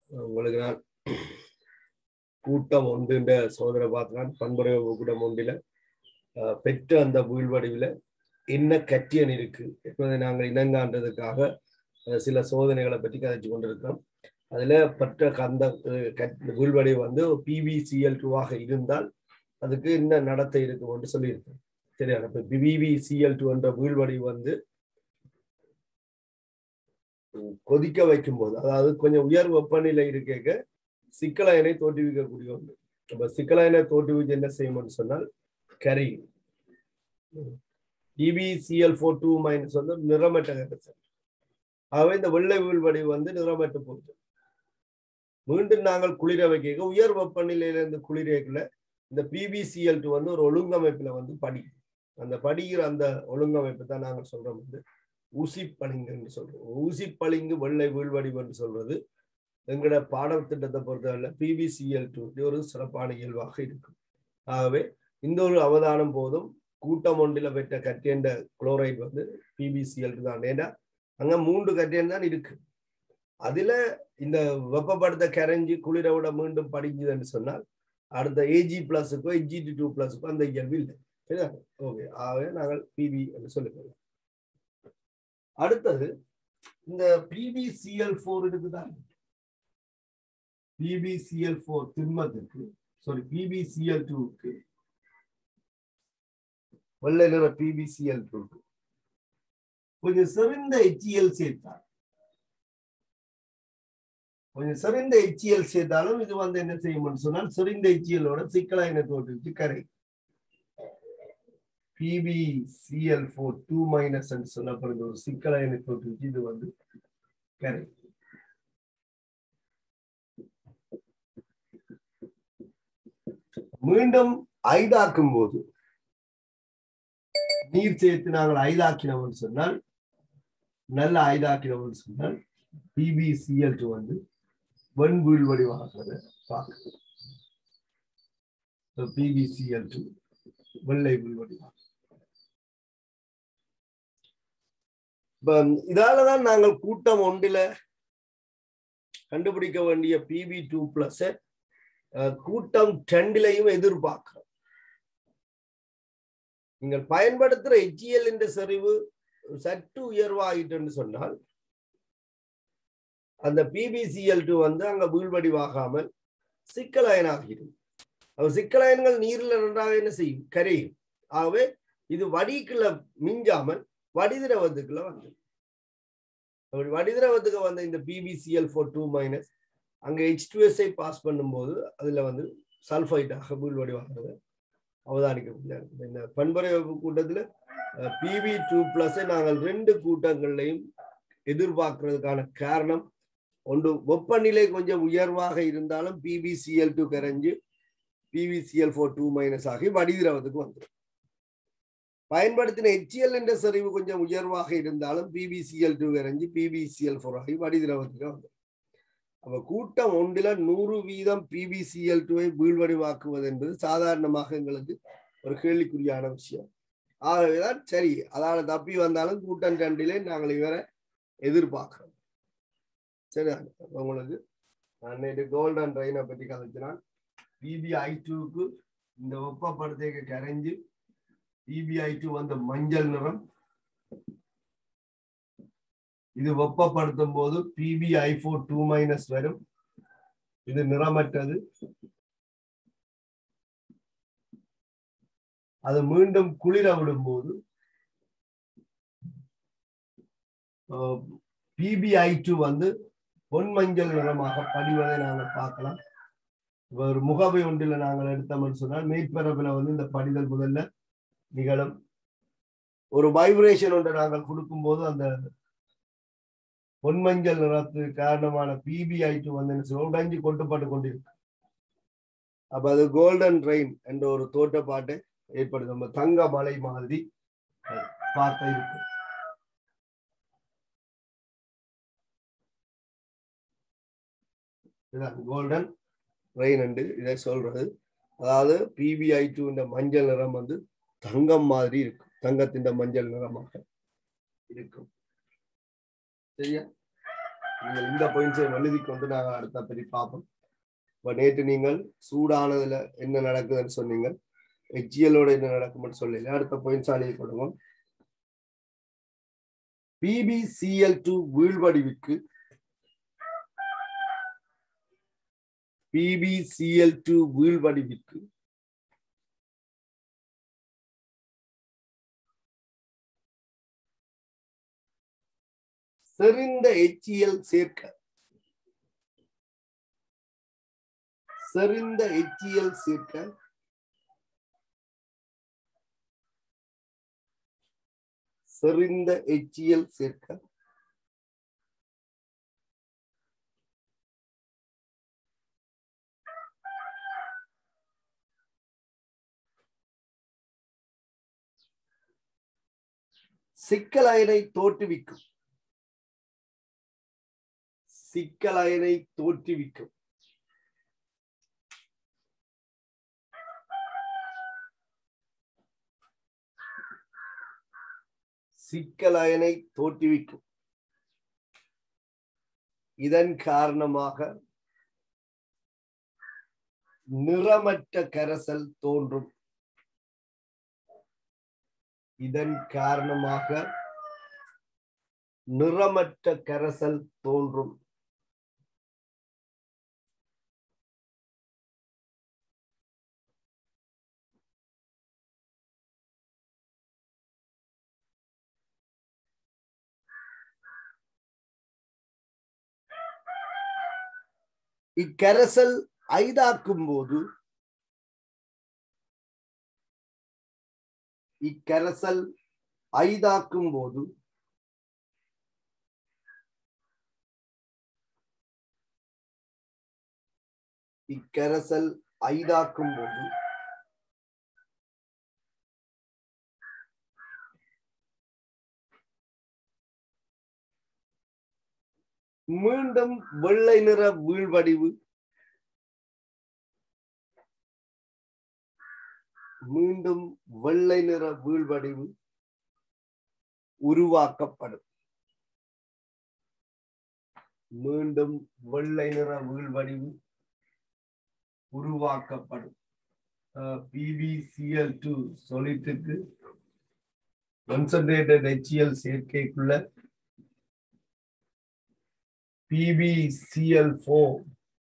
உங்களுக்கு நான் கூட்டம் ஒன்றுன்ற சோதனை பார்த்தான் பண்புரை கூட்டம் ஒன்றில் அஹ், பெற்ற அந்த வீழ்வடிவில் என்ன கட்டியன் இருக்கு என்பதை நாங்கள் இனங்காண்றதுக்காக அஹ், சில சோதனைகளை பற்றி கதைச்சு கொண்டிருக்கிறோம் அதுல பற்ற அந்த அஹ், கட்- வீழ்வடிவு வந்து பிவிசிஎல் டூவாக இருந்தால் அதுக்கு என்ன நடத்தை இருக்கும் என்று சொல்லியிருக்கோம் சரியா இப்ப பிவிசிஎல் டூ என்ற வீழ்வடிவு வந்து கொதிக்க வைக்கும் போது அதாவது கொஞ்சம் உயர் வெப்பநிலை இருக்க சிக்கலாயனை தோற்றுவிக்கக்கூடிய ஒன்று அப்ப சிக்கலாயனை தோற்றுவிச்சு என்ன செய்யும்னு சொன்னால் கரி இபிசிஎல் ஃபோர் டூ மைனஸ் வந்து நிறமற்ற கரைசல் ஆகவே இந்த வெள்ளை வீழ்வடிவு வந்து நிறமற்ற போகுது மீண்டும் நாங்கள் குளிர வைக்க உயர் வெப்பநிலையில இருந்து குளிரேக்குள்ள இந்த பிபிசிஎல் டூ வந்து ஒரு ஒழுங்கமைப்புல வந்து படி அந்த படிக்கிற அந்த ஒழுங்கமைப்பு தான் நாங்கள் சொல்றோம் வந்து ஊசி பளிங்குன்னு சொல்றோம் ஊசி பளிங்கு வெள்ளை வீழ்வடிவு என்று சொல்றது எங்களோட பாடத்திட்டத்தை பொறுத்தவரை பிபிசிஎல் டூ ஒரு சிறப்பான இயல்பாக இருக்கும் ஆகவே இந்த ஒரு அவதானம் போதும் கூட்டம் ஒன்றில் பெற்ற கட்டியண்ட குளோரைடு வந்து பிபிசிஎல் தான் ஏன்னா அங்க மூன்று கட்டியன் தான் இருக்கு அதுல இந்த வெப்பப்படுத்த கரைஞ்சி குளிர விட மீண்டும் படிஞ்சுதுன்னு சொன்னால் அடுத்த ஏஜி பிளஸுக்கோ எஜிடி டூ பிளஸுக்கோ அந்த இயல்பு இல்லை சரியா ஓகே ஆகவே நாங்கள் பிபி என்று சொல்லிக்கிறோம் அடுத்தது இந்த பிபிசிஎல் ஃபோர் இருக்குதான் பிபிசிஎல் ஃபோர் திண்மத்துக்கு சாரி பிபிசிஎல் டூக்கு வெள்ளை நிற பிபிசிஎல் டூக்கு கொஞ்சம் செறிந்த எச்சிஎல் சேர்த்தார் கொஞ்சம் செறிந்த எச்சிஎல் சேர்த்தாலும் இது வந்து என்ன செய்யும்னு சொன்னால் செறிந்த எச்சிஎலோட சிக்கலாயின தோற்றுச்சு கரை பிபிசிஎல் ஃபோர் டூ மைனஸ் சொல்லப்படுற ஒரு சிக்கலாயின தோற்றுச்சு இது வந்து கரை மீண்டும் ஐதாக்கும் போது நீர் சேர்த்து நாங்கள் ஐதாக்கினோம்னு சொன்னால் நல்ல ஐதாக்கினோம்னு சொன்னால் பிபிசிஎல் டூ வந்து வெண்புல் வடிவாகிறத பார்க்கணும் பிபிசிஎல் டூ வெள்ளை புல் வடிவாக இப்ப இதாலதான் நாங்கள் கூட்டம் ஒன்றில கண்டுபிடிக்க வேண்டிய பிபி டூ பிளஸ் கூட்டம் ட்ரெண்டிலையும் எதிர்பார்க்கிறோம் நீங்கள் பயன்படுத்துற எச்சிஎல் என்ற செறிவு சற்று உயர்வாயிட்டுன்னு சொன்னால் அந்த பிபிசிஎல் டூ வந்து அங்க வீழ்வடிவாகாமல் சிக்கலாயனாகிடும் அப்ப சிக்கலாயன்கள் நீர்ல நன்றாக என்ன செய்யும் கரையும் ஆகவே இது வடிக்குள்ள மிஞ்சாமல் வடிதிரவத்துக்குள்ள வந்து அப்படி வடிதிரவத்துக்கு வந்த இந்த பிபிசிஎல் ஃபோர் டூ மைனஸ் அங்க ஹெச் டூ எஸ்ஐ பாஸ் பண்ணும்போது அதுல வந்து சல்ஃபைட்டாக வீழ்வடிவாகிறது அவதானிக்கக்கூடிய இந்த பண்பறை கூட்டத்துல பிவி டூ பிளஸ் நாங்கள் ரெண்டு கூட்டங்கள்லையும் எதிர்பார்க்கறதுக்கான காரணம் ஒன்று வெப்பநிலை கொஞ்சம் உயர்வாக இருந்தாலும் பிபிசிஎல் டூ கரைஞ்சு பிவிசிஎல் ஃபோர் டூ மைனஸ் ஆகி வடிதிரவத்துக்கு வந்துடும் பயன்படுத்தின ஹெச்எல் என்ற சரிவு கொஞ்சம் உயர்வாக இருந்தாலும் பிபிசிஎல் டூ கரைஞ்சு பிபிசிஎல் ஃபோர் ஆகி வடிதிரவத்துக்கு வந்துடும் அப்ப கூட்டம் ஒன்றில நூறு வீதம் பிபிசிஎல் டூவை வீழ்வடிவாக்குவது என்பது சாதாரணமாக எங்களுக்கு ஒரு கேள்விக்குறியான விஷயம் ஆகவேதான் சரி அதால தப்பி வந்தாலும் கூட்டம் ரெண்டிலே நாங்கள் இவரை எதிர்பார்க்கிறோம் சரி உங்களுக்கு நான் நேற்று கோல்டன் ட்ரெயினை பற்றி கதைச்சினான் பிபிஐ டூக்கு இந்த வெப்பப்படுத்தைக்கு கரைஞ்சு பிபிஐ டூ வந்த மஞ்சள் நிறம் இது வெப்பப்படுத்தும் போது பிபிஐ ஃபோர் டூ மைனஸ் வரும் இது நிறமற்றது அது மீண்டும் குளிர விடும்போது பிபிஐ டூ வந்து பொன் மஞ்சள் நிறமாக படிவதை நாங்கள் பார்க்கலாம் ஒரு முகவை ஒன்றில் நாங்கள் எடுத்தோம்னு சொன்னால் மேற்பரப்புல வந்து இந்த படிதல் முதல்ல நிகழும் ஒரு வைப்ரேஷன் ஒன்றை நாங்கள் கொடுக்கும்போது அந்த பொன்மஞ்சள் நிறத்துக்கு காரணமான பிபிஐ டூ வந்து என்ன சொல்லுவோம் உடைஞ்சு கொட்டுப்பட்டு கொண்டிருக்கு அப்ப அது கோல்டன் ரெயின் என்ற ஒரு தோட்டப்பாட்டை ஏற்படுது நம்ம தங்க மலை மாதிரி பார்க்க இருக்கு கோல்டன் ரெயின் என்று இதை சொல்றது அதாவது பிபிஐ டூ இந்த மஞ்சள் நிறம் வந்து தங்கம் மாதிரி இருக்கும் தங்கத்தின் மஞ்சள் நிறமாக இருக்கும் சரியா நீங்கள் இந்த பாயிண்ட்ஸை எழுதி கொண்டு நாங்கள் அடுத்த பற்றி பார்ப்போம் இப்போ நேற்று நீங்கள் சூடானதுல என்ன நடக்குதுன்னு சொன்னீங்க ஹெச்இஎலோட என்ன நடக்கும்னு சொல்லல அடுத்த பாயிண்ட்ஸ் அழிய கொடுங்க பிபிசிஎல் டூ வீழ்வடிவுக்கு பிபிசிஎல் டூ வீழ்வடிவுக்கு செறிந்த எச்சியல் சேர்க்க செறிந்த எச்சியல் சேர்க்க செறிந்த எச்சியல் சேர்க்க சிக்கலயனை தோற்றுவிக்கும் சிக்கலயனை தோற்றுவிக்கும் சிக்கலயனை தோற்றுவிக்கும் இதன் காரணமாக நிறமற்ற கரசல் தோன்றும் இதன் காரணமாக நிறமற்ற கரசல் தோன்றும் இக்கரசல் ஐதாக்கும் போது இக்கரசல் ஐதாக்கும் போது இக்கரசல் ஐதாக்கும் போது மீண்டும் வெள்ளை நிற வீழ்வடிவு மீண்டும் வெள்ளை நிற வீழ்வடிவு உருவாக்கப்படும் மீண்டும் வெள்ளை நிற வீழ்வடிவு உருவாக்கப்படும் பிபிசிஎல் டூ சொலிட்டுக்கு கான்சன்ட்ரேட்டட் ஹெச்இஎல் சேர்க்கைக்குள்ள பிபிசிஎல் ஃபோர்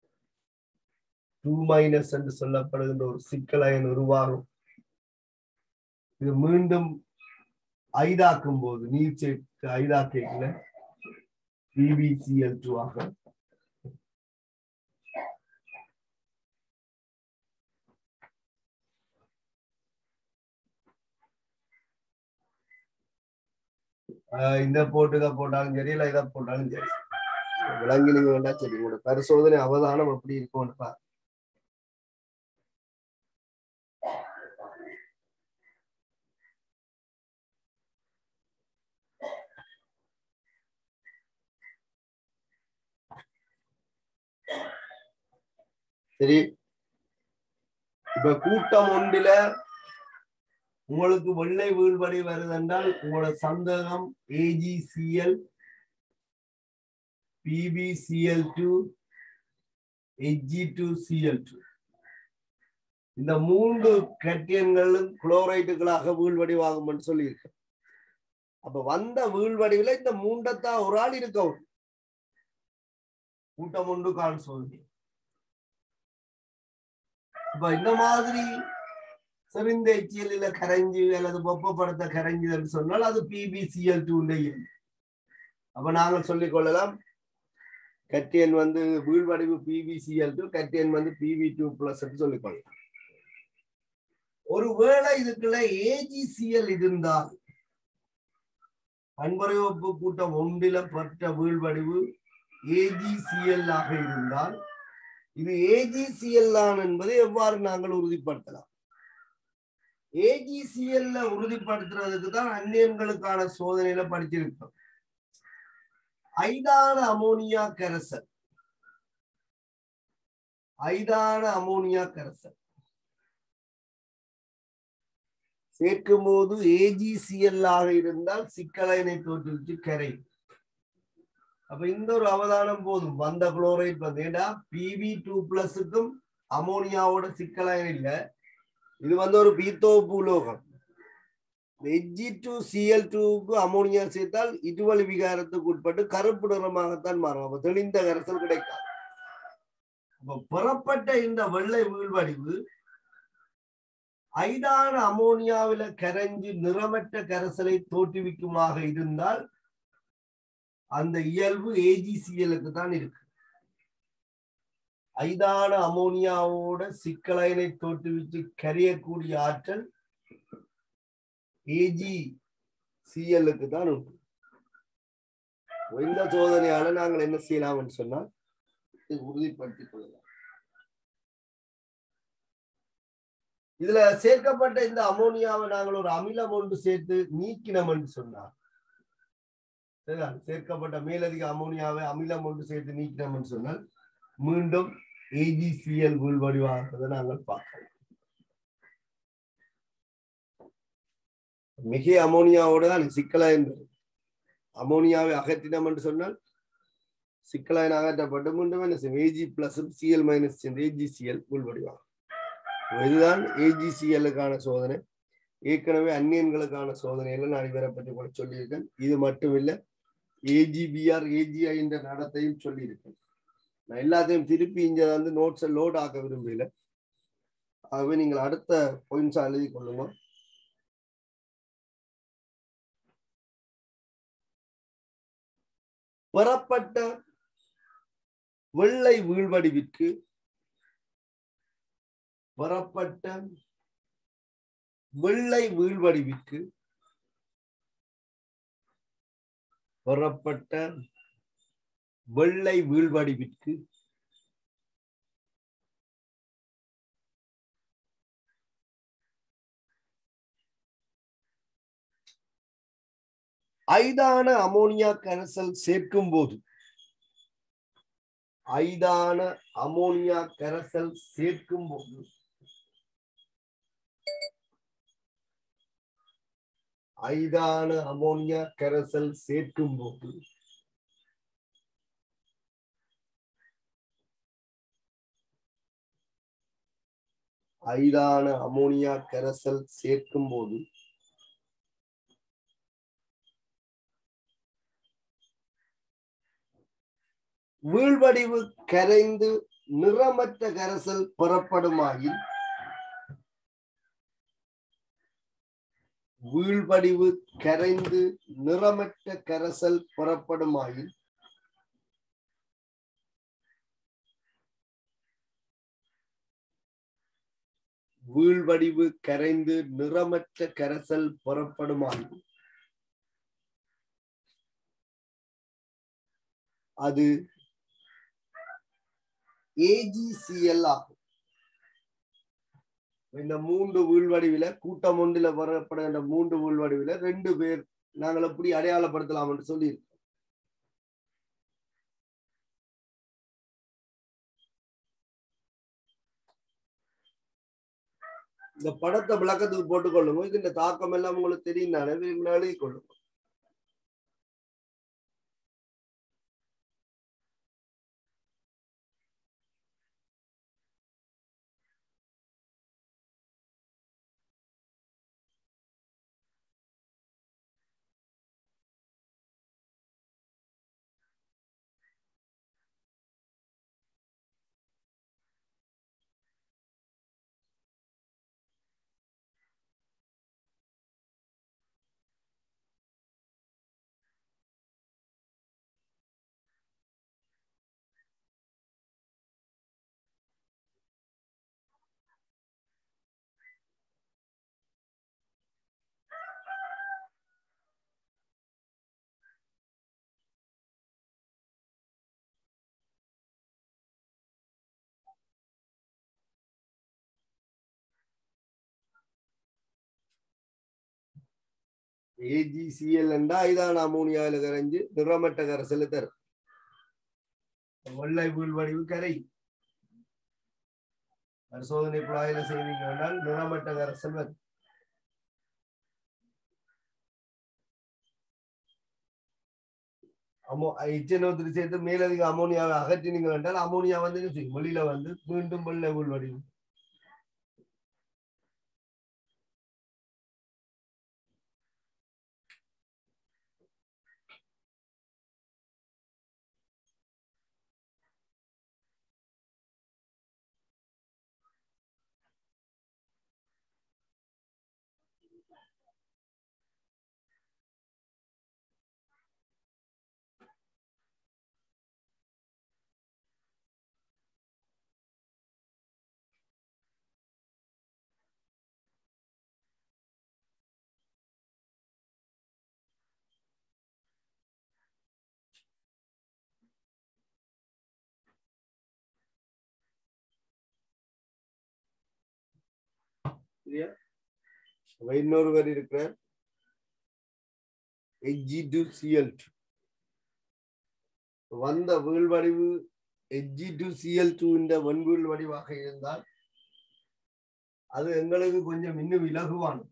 டூ மைனஸ் என்று சொல்லப்படுகின்ற ஒரு சிக்கலயன் உருவாகும் இது மீண்டும் ஐதாக்கும் போது நீர் சேர்த்து ஐதாக்கல பிபிசிஎல் டூ ஆக இந்த போட்டுக்க போட்டாலும் சரி இல்ல இதை போட்டாலும் சரி விளங்கினீங்க வேண்டாம் சரி உங்களோட பரிசோதனை அவதானம் எப்படி இருக்கும்னு பாரு சரி இப்ப கூட்டம் ஒன்றில உங்களுக்கு வெள்ளை வீழ்வடி வருது என்றால் உங்களோட சந்தேகம் AGCL PBCL two HG two CL two இந்த மூன்று கட்டியன்களும் குளோரைட்டுகளாக வீழ்வடிவாகும் என்று சொல்லியிருக்கு அப்ப வந்த வீழ்வடிவுல இந்த மூண்டத்தான் ஒரு ஆள் இருக்கவும் கூட்டம் ஒன்று கால் சோதனை இப்ப இந்த மாதிரி செறிந்த எச்சியலில கரைஞ்சு அல்லது வெப்பப்படுத்த கரைஞ்சுன்னு சொன்னால் அது பிபிசிஎல் டூ அப்ப நாங்கள் சொல்லிக் கொள்ளலாம் கட்டியன் வந்து வீழ்வடிவு பிபிசிஎல் டூ கட்டியன் வந்து பிவி டூ பிளஸ் சொல்லிக் கொள்ளலாம் ஒருவேளை இதுக்குள்ள ஏஜிசிஎல் இருந்தால் பண்பறைவப்பு கூட்டம் ஒன்றில பெற்ற வீழ்வடிவு ஏஜிசிஎல் ஆக இருந்தால் இது ஏஜிசிஎல் தான் என்பதை எவ்வாறு நாங்கள் உறுதிப்படுத்தலாம் ஏஜிசிஎல்ல உறுதிப்படுத்துறதுக்கு தான் அந்நியன்களுக்கான சோதனையில படிச்சிருக்கோம் ஐதான அமோனியா கரைசல் ஐதான அமோனியா கரைசல் சேர்க்கும் போது ஏஜிசிஎல் ஆக இருந்தால் சிக்கலைனை தோற்றுவிச்சு கரை அப்ப இந்த ஒரு அவதானம் போதும் வந்த குளோரைட் வந்து ஏண்டா பிவி டூ பிளஸுக்கும் அமோனியாவோட சிக்கலாயம் இல்ல இது வந்து ஒரு பீத்தோப்பு உலோகம் எஜி டூ சிஎல் டூக்கு அமோனியா சேர்த்தால் இருவழி விகாரத்துக்கு உட்பட்டு கருப்பு நிறமாகத்தான் மாறும் அப்ப தெளிந்த கரைசல் கிடைக்காது அப்ப புறப்பட்ட இந்த வெள்ளை வீழ்வடிவு ஐதான அமோனியாவில கரைஞ்சு நிறமற்ற கரைசலை தோற்றுவிக்குமாக இருந்தால் அந்த இயல்பு ஏஜிசிஎலுக்கு தான் இருக்கு ஐதான அமோனியாவோட சிக்கலைனை தோற்றுவிச்சு கரையக்கூடிய ஆற்றல் ஏஜி சிஎல்லுக்கு தான் உண்டு இந்த சோதனையால நாங்கள் என்ன செய்யலாம்னு சொன்னால் இதை உறுதிப்படுத்திக் கொள்ளலாம் இதுல சேர்க்கப்பட்ட இந்த அமோனியாவை நாங்கள் ஒரு அமிலம் ஒன்று சேர்த்து நீக்கினோம் என்று சொன்னார் சரியா? சேர்க்கப்பட்ட மேலதிக அமோனியாவை அமிலம் ஒன்று சேர்த்து நீக்கினோம் என்று சொன்னால் மீண்டும் ஏஜிசிஎல் உள்வடிவாகிறதை நாங்கள் பார்க்கலாம் மிக அமோனியாவோட தான் சிக்கலா என்பது அமோனியாவை அகற்றினோம் என்று சொன்னால் சிக்கலாயன் அகற்றப்பட்டு மீண்டும் என்ன செய்யும் AG plus CL minus AGCL ஏஜிசிஎல் உள்வடிவாகும் இதுதான் ஏஜிசிஎல்லுக்கான சோதனை ஏற்கனவே அந்நியன்களுக்கான சோதனையில நான் இவரை பற்றி கூட சொல்லியிருக்கேன் இது மட்டும் இல்ல ஏஜிபிஆர் ஏஜிஐ என்ற நடத்தையும் சொல்லியிருக்கேன் நான் எல்லாத்தையும் திருப்பி இங்க வந்து நோட்ஸை லோட் ஆக்க விரும்பல ஆகவே நீங்கள் அடுத்த பாயிண்ட்ஸா எழுதி கொள்ளுங்க பெறப்பட்ட வெள்ளை வீழ்வடிவிற்கு பெறப்பட்ட வெள்ளை வீழ்வடிவிற்கு பெறப்பட்ட வெள்ளை வீழ்வடிவிற்கு ஐதான அமோனியா கரைசல் சேர்க்கும் போது ஐதான அமோனியா கரைசல் சேர்க்கும் போது ஐதான அமோனியா கரைசல் சேர்க்கும் போது ஐதான அமோனியா கரைசல் சேர்க்கும் போது வீழ்வடிவு கரைந்து நிறமற்ற கரைசல் பெறப்படுமாயின் வீழ்வடிவு கரைந்து நிறமற்ற கரைசல் பெறப்படுமாயின் வீழ்வடிவு கரைந்து நிறமற்ற கரைசல் பெறப்படுமாயின் அது ஏஜிசிஎல் ஆகும் இந்த மூன்று வீழ்வடிவில கூட்டம் ஒன்றில வரப்படுகின்ற மூன்று வீழ்வடிவில ரெண்டு பேர் நாங்கள் எப்படி அடையாளப்படுத்தலாம் என்று சொல்லி இந்த படத்தை விளக்கத்துக்கு போட்டுக்கொள்ளுங்க இது இந்த தாக்கம் எல்லாம் உங்களுக்கு தெரியும் தானே எழுதி கொள்ளுங்க ஏஜிசிஎல் என்றா ஐதான அமோனியாவில கரைஞ்சு நிறமட்ட கரைசல தரும் வெள்ளை வீழ்வடிவு கரை பரிசோதனை குழாயில செய்வீங்க என்றால் நிறமட்ட கரைசல் வரும் அமோ இச்சனோத்திரி சேர்த்து மேலதிக அமோனியாவை அகற்றினீங்கள் என்றால் அமோனியா வந்து என்ன செய்யும் வெளியில வந்து மீண்டும் வெள்ளை உள் வடிவு சரியா அப்ப இன்னொருவர் இருக்கிறார் எஜி டு சிஎல் வந்த வீழ்வடிவு எஜி டு சிஎல் டூ இந்த வன்வீழ் வடிவாக இருந்தால் அது எங்களுக்கு கொஞ்சம் இன்னும் இலகுவானது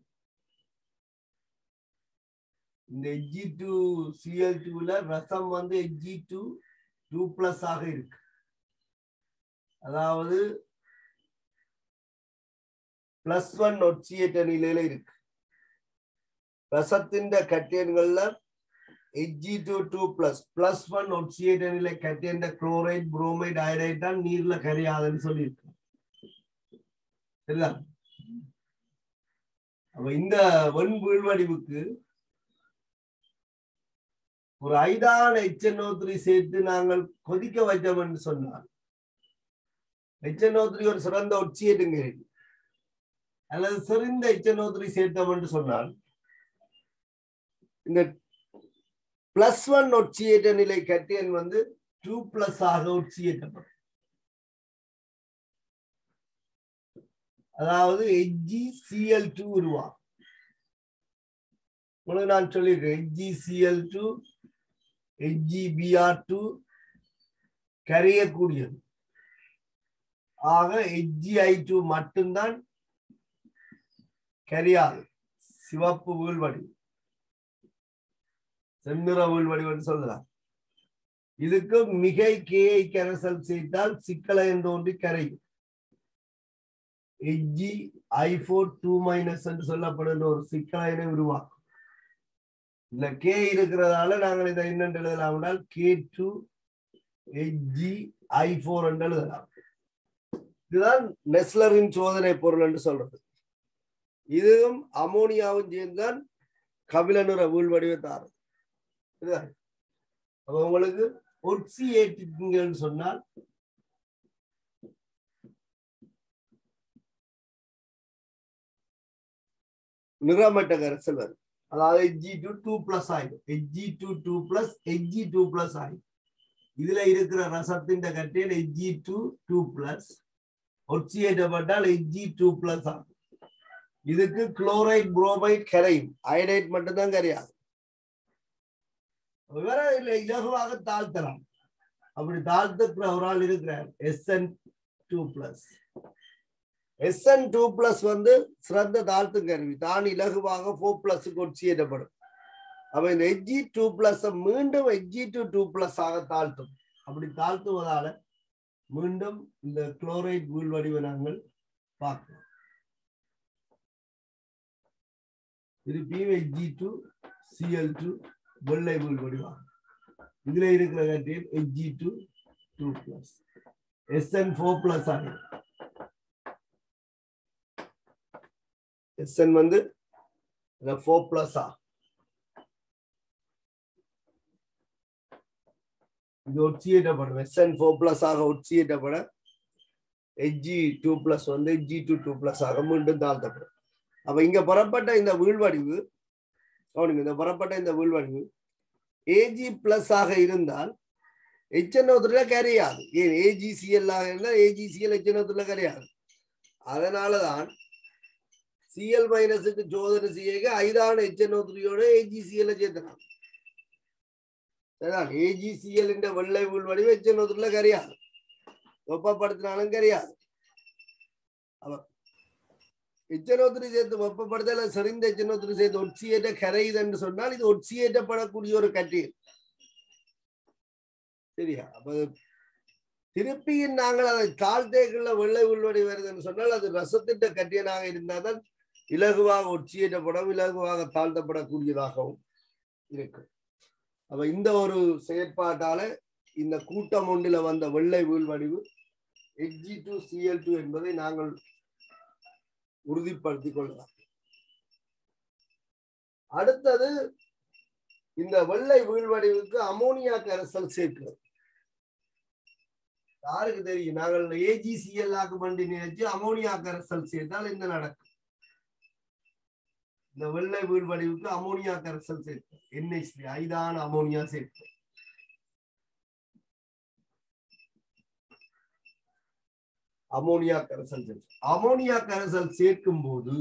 இந்த எஜி டு சிஎல் டூல ரசம் வந்து எஜி டு டூ பிளஸ் ஆக இருக்கு அதாவது பிளஸ் ஒன் ஒட்சியேற்ற நிலையில இருக்கு ரசத்தின் கட்டியன்கள்ல AG two two plus plus one ஒட்சியேற்ற நிலை கட்டியன்ற குளோரைட் புரோமைட் ஐரைட் தான் நீர்ல கரையாதுன்னு சொல்லியிருக்கு சரிதா அப்ப இந்த வெண் வீழ்வடிவுக்கு ஒரு ஐதான எச்சநோத்திரி சேர்த்து நாங்கள் கொதிக்க வைத்தோம் என்று சொன்னால் எச்சநோத்திரி ஒரு சிறந்த ஒட்சியேட்டுங்க அல்லது சிறந்த எச்சநோத்திரி சேர்த்தோம் என்று சொன்னால் இந்த பிளஸ் ஒன் ஒட்சியேற்ற நிலை கட்டியன் வந்து டூ பிளஸ் ஆக ஒட்சியேற்றப்படும் அதாவது எஜ்ஜி சிஎல் டூ உருவாகும் உங்களுக்கு நான் சொல்லியிருக்கேன் AG CL two AG BR two கரையக்கூடியது ஆக எஜ்ஜி ஐ டூ மட்டும்தான் கரியாது சிவப்பு வீழ்வடி செந்நிற வீழ்வடி என்று சொல்லலாம் இதுக்கு மிகை கேயை கரைசல் சேர்த்தால் சிக்கலை என்று ஒன்று கரையும் எஜ்ஜி ஐ போர் டூ மைனஸ் என்று சொல்லப்படுகிற ஒரு சிக்கலைனை உருவாக்கும் இந்த கே இருக்கிறதால நாங்கள் இதை என்னென்று எழுதலாம் என்றால் கே டூ எஜ்ஜி ஐ போர் என்று எழுதலாம் இதுதான் நெஸ்லரின் சோதனை பொருள் என்று சொல்றது இதுவும் அமோனியாவும் சேர்ந்தான் கபில நிற வீழ்வடிவை தாரு அப்ப உங்களுக்கு ஒட்சியேட்டிங்கன்னு சொன்னால் நிறமட்ட கரைசல் வரும் அதாவது எஜ்ஜி டூ டூ பிளஸ் ஆயிடும் HG two two plus HG two plus ஆயிடும் இதுல இருக்கிற ரசத்தின் கட்டியில் எஜ்ஜி டூ டூ பிளஸ் ஒட்சியேற்றப்பட்டால் எஜ்ஜி டூ பிளஸ் ஆகும் இதுக்கு குளோரைட் புரோமைட் கரையும் அயனைட் மட்டும்தான் கரையாது வேற இல்ல இலகுவாக தாழ்த்தலாம் அப்படி தாழ்த்துக்கிற ஒரு ஆள் இருக்கிறார் SN two plus SN two plus வந்து சிறந்த தாழ்த்தும் கருவி தான் இலகுவாக ஃபோர் பிளஸ் ஒட்சியிடப்படும் அப்ப இந்த எஜ்ஜி டூ பிளஸ் மீண்டும் எஜ்ஜி டூ டூ பிளஸ் ஆக தாழ்த்தும் அப்படி தாழ்த்துவதால மீண்டும் இந்த குளோரைட் வீழ் வடிவை நாங்கள் பார்க்கலாம் திருப்பியும் எஜ்ஜி டூ சிஎல் டூ வெள்ளை வீழ் வடிவாகும் இதுல இருக்கிற கட்டியில் HG two two plus SN four plus ஆகும் எஸ்என் வந்து ஃபோர் பிளஸ் ஆ இது ஒட்சியேற்றப்படும் எஸ்என் ஃபோர் பிளஸ் ஆக ஒட்சியேற்றப்பட எஜ்ஜி டூ பிளஸ் வந்து ஜி டூ டூ பிளஸ் ஆக மீண்டும் தாழ்த்தப்படும் அப்ப இங்க புறப்பட்ட இந்த வீழ்வடிவு அவனுக்கு இந்த புறப்பட்ட இந்த வீழ்வடிவு ஏஜி பிளஸ் ஆக இருந்தால் எச்சனோத்துல கரையாது ஏன் ஏஜிசிஎல் ஆக இருந்தால் ஏஜிசிஎல் எச்சனோத்துல கரையாது அதனாலதான் சிஎல் மைனஸுக்கு சோதனை செய்ய ஐதான எச்சனோத்திரியோட ஏஜிசிஎல் சேர்த்தலாம் சரிதான் ஏஜிசிஎல் என்ற வெள்ளை உள்வடிவு எச்சனோத்துல கரையாது வெப்பப்படுத்தினாலும் கரையாது அவ எச்சனோத்திரி சேர்த்து வெப்பப்படுத்தல செறிந்த எச்சனோத்திரி சேர்த்து ஒட்சியேற்ற கரையுது என்று சொன்னால் இது ஒட்சியேற்றப்படக்கூடிய ஒரு கட்டியல் சரியா அப்ப திருப்பியும் நாங்கள் அதை தாழ்த்தேக்குள்ள வெள்ளை உள்வடி வருதுன்னு சொன்னால் அது ரசத்திட்ட கட்டியனாக இருந்தால்தான் இலகுவாக ஒட்சியேற்றப்படும் இலகுவாக தாழ்த்தப்படக்கூடியதாகவும் இருக்கு அப்ப இந்த ஒரு செயற்பாட்டால இந்த கூட்டம் ஒன்றில வந்த வெள்ளை வீழ்வடிவு எக்ஜி டூ சிஎல் டூ என்பதை நாங்கள் உறுதிப்படுத்திக் கொள்ளலாம் அடுத்தது இந்த வெள்ளை வீழ்வடிவுக்கு அமோனியா கரைசல் சேர்க்கிறது யாருக்கு தெரியும் நாங்கள் ஏஜிசிஎல் ஆக்கு பண்ணி நினைச்சு அமோனியா கரைசல் சேர்த்தால் என்ன நடக்கும் இந்த வெள்ளை வீழ்வடிவுக்கு அமோனியா கரைசல் சேர்க்கும் என்ஹெச் ஐதான அமோனியா சேர்க்கும் அமோனியா கரைசல் சேர்க்கும் அமோனியா கரைசல் சேர்க்கும் போது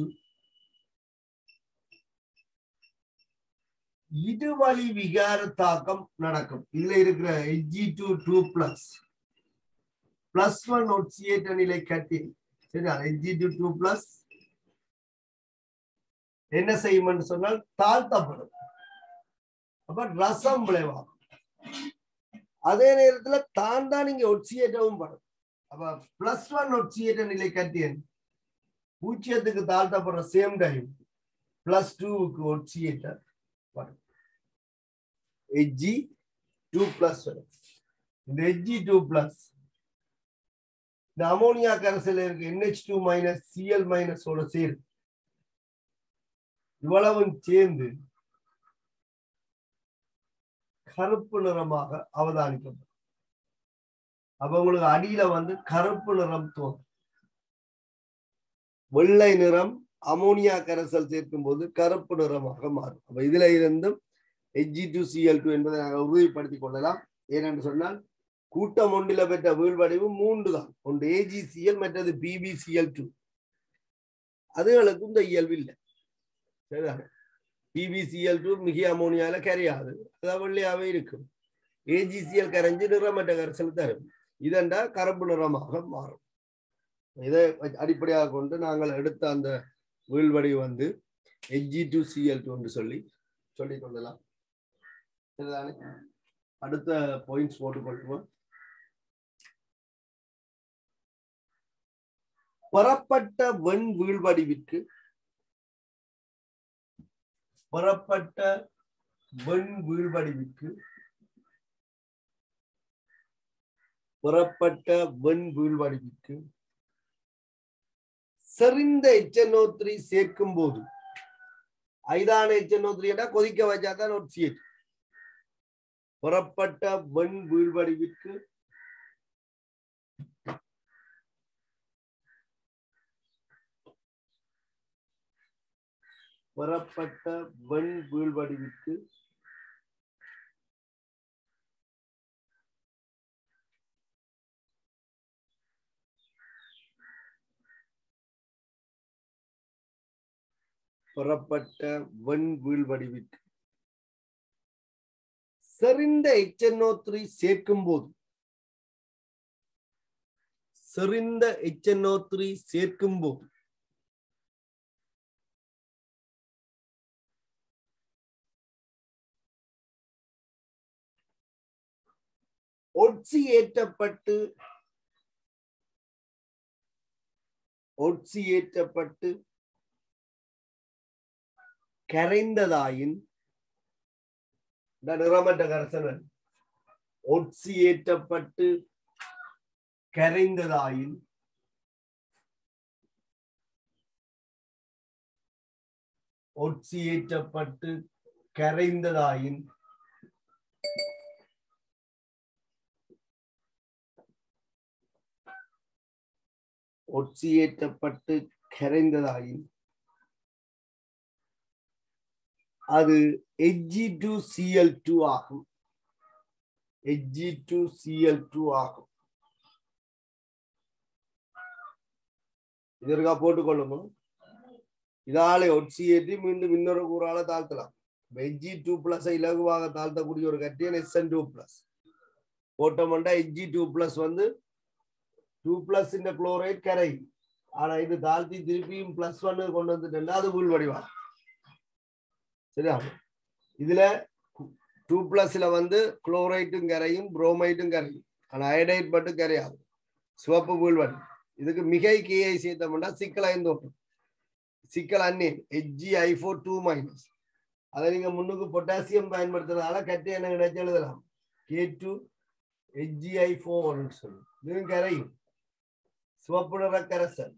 இருவழி விகார தாக்கம் நடக்கும் இதுல இருக்கிற HG two two plus plus one ஒட்சியேட்ட நிலை கட்டி சரியா எஜி டூ டூ பிளஸ் என்ன செய்யும் சொன்னால் தாழ்த்தப்படும் அப்ப ரசம் விளைவாகும் அதே நேரத்துல தான் தான் இங்க ஒட்சியேட்டவும் படும் அப்ப பிளஸ் ஒன் ஒட்சியேட்ட நிலை கட்டியன் பூஜ்ஜியத்துக்கு தாழ்த்தப்படுற சேம் டைம் பிளஸ் டூவுக்கு ஒட்சியேட்டர் வரும் எஜ்ஜி டூ பிளஸ் வரும் இந்த எஜ்ஜி டூ பிளஸ் இந்த அமோனியா கரைசல் இருக்கு என்ஹெச் டூ மைனஸ் சிஎல் மைனஸோட சேரும் இவ்வளவும் சேர்ந்து கருப்பு நிறமாக அவதானிக்கப்படும் அப்ப உங்களுக்கு அடியில வந்து கருப்பு நிறம் தோன்றும் வெள்ளை நிறம் அமோனியா கரைசல் சேர்க்கும் போது கருப்பு நிறமாக மாறும் அப்ப இதுல இருந்தும் எஜி டூ சிஎல் டூ என்பதை நாங்கள் உறுதிப்படுத்திக் கொள்ளலாம் ஏனென்று சொன்னால் கூட்டம் ஒன்றில பெற்ற வீழ்வடைவு மூன்று தான் ஒன்று ஏஜிசிஎல் மற்றது பிபிசிஎல் டூ அதுகளுக்கு இந்த இயல்பு இல்லை சரிதானே பிபிசிஎல் டூ மிக அமோனியால கரையாது அதான் வெள்ளையாவே இருக்கும் ஏஜிசிஎல் கரைஞ்சு நிறமற்ற கரைசல் தரும் இதண்டா கருப்பு நிறமாக மாறும் இதை அடிப்படையாக கொண்டு நாங்கள் எடுத்த அந்த வீழ்வடி வந்து எஜி டூ சிஎல் டூ என்று சொல்லி சொல்லிக் கொள்ளலாம் சரிதானே அடுத்த பாயிண்ட்ஸ் போட்டுக்கொள்வோம் பெறப்பட்ட வெண் வீழ்வடிவிற்கு பெறப்பட்ட வெண் வீழ்வடிவிற்கு பெறப்பட்ட வெண் வீழ்வடிவிற்கு செறிந்த எச்சனோத்ரி சேர்க்கும் போது ஐதான எச்சனோத்ரியடா கொதிக்க வச்சாதான் ஒரு சீட் புறப்பட்ட வெண் வீழ்வடிவிற்கு புறப்பட்ட வெண் வீழ்வடிவிற்கு புறப்பட்ட வெண் வீழ்வடிவிற்கு செறிந்த எச்சனோத்ரி சேர்க்கும் போது செறிந்த எச்சனோத்ரி சேர்க்கும் போது ஒட்சி ஏற்றப்பட்டு ஒட்சி ஏற்றப்பட்டு கரைந்ததாயின் இந்த நிறமற்ற கரசனன் ஒட்சி ஏற்றப்பட்டு கரைந்ததாயின் ஒட்சி ஏற்றப்பட்டு கரைந்ததாயின் ஒட்சியேற்றப்பட்டு கரைந்ததாயின் அது எஜ்ஜி டு சிஎல் டூ ஆகும் எஜ்ஜி டு சிஎல் டூ ஆகும் இதற்கா போட்டுக்கொள்ளுங்க இதாலே ஒட்சியேற்றி மீண்டும் இன்னொரு கூறால தாழ்த்தலாம் எஜ்ஜி டூ பிளஸ் இலகுவாக தாழ்த்தக்கூடிய ஒரு கட்டியன் எஸ்என் டூ பிளஸ் போட்டோம்னா எஜ்ஜி டூ பிளஸ் வந்து டூ பிளஸ் இந்த குளோரைட் கரை ஆனா இது தாழ்த்தி திருப்பியும் பிளஸ் ஒன்னு கொண்டு வந்துட்டா அது உள் வடிவா சரியா இதுல டூ பிளஸ்ல வந்து குளோரைட்டும் கரையும் புரோமைட்டும் கரையும் ஆனா அயடைட் மட்டும் கரையாது சிவப்பு வீழ்வடி இதுக்கு மிகை கேஐ சேர்த்தோம்னா சிக்கல் ஐந்து தோட்டம் சிக்கல் அன்னேன் HG I four two minus அதை நீங்க முன்னுக்கு பொட்டாசியம் பயன்படுத்துறதால கட்டி என்ன கிடைச்சு எழுதலாம் கே டூ ஹெச்ஜிஐ ஃபோர் சொல்லி இதுவும் கரையும் சிவப்பு நிற கரைசல்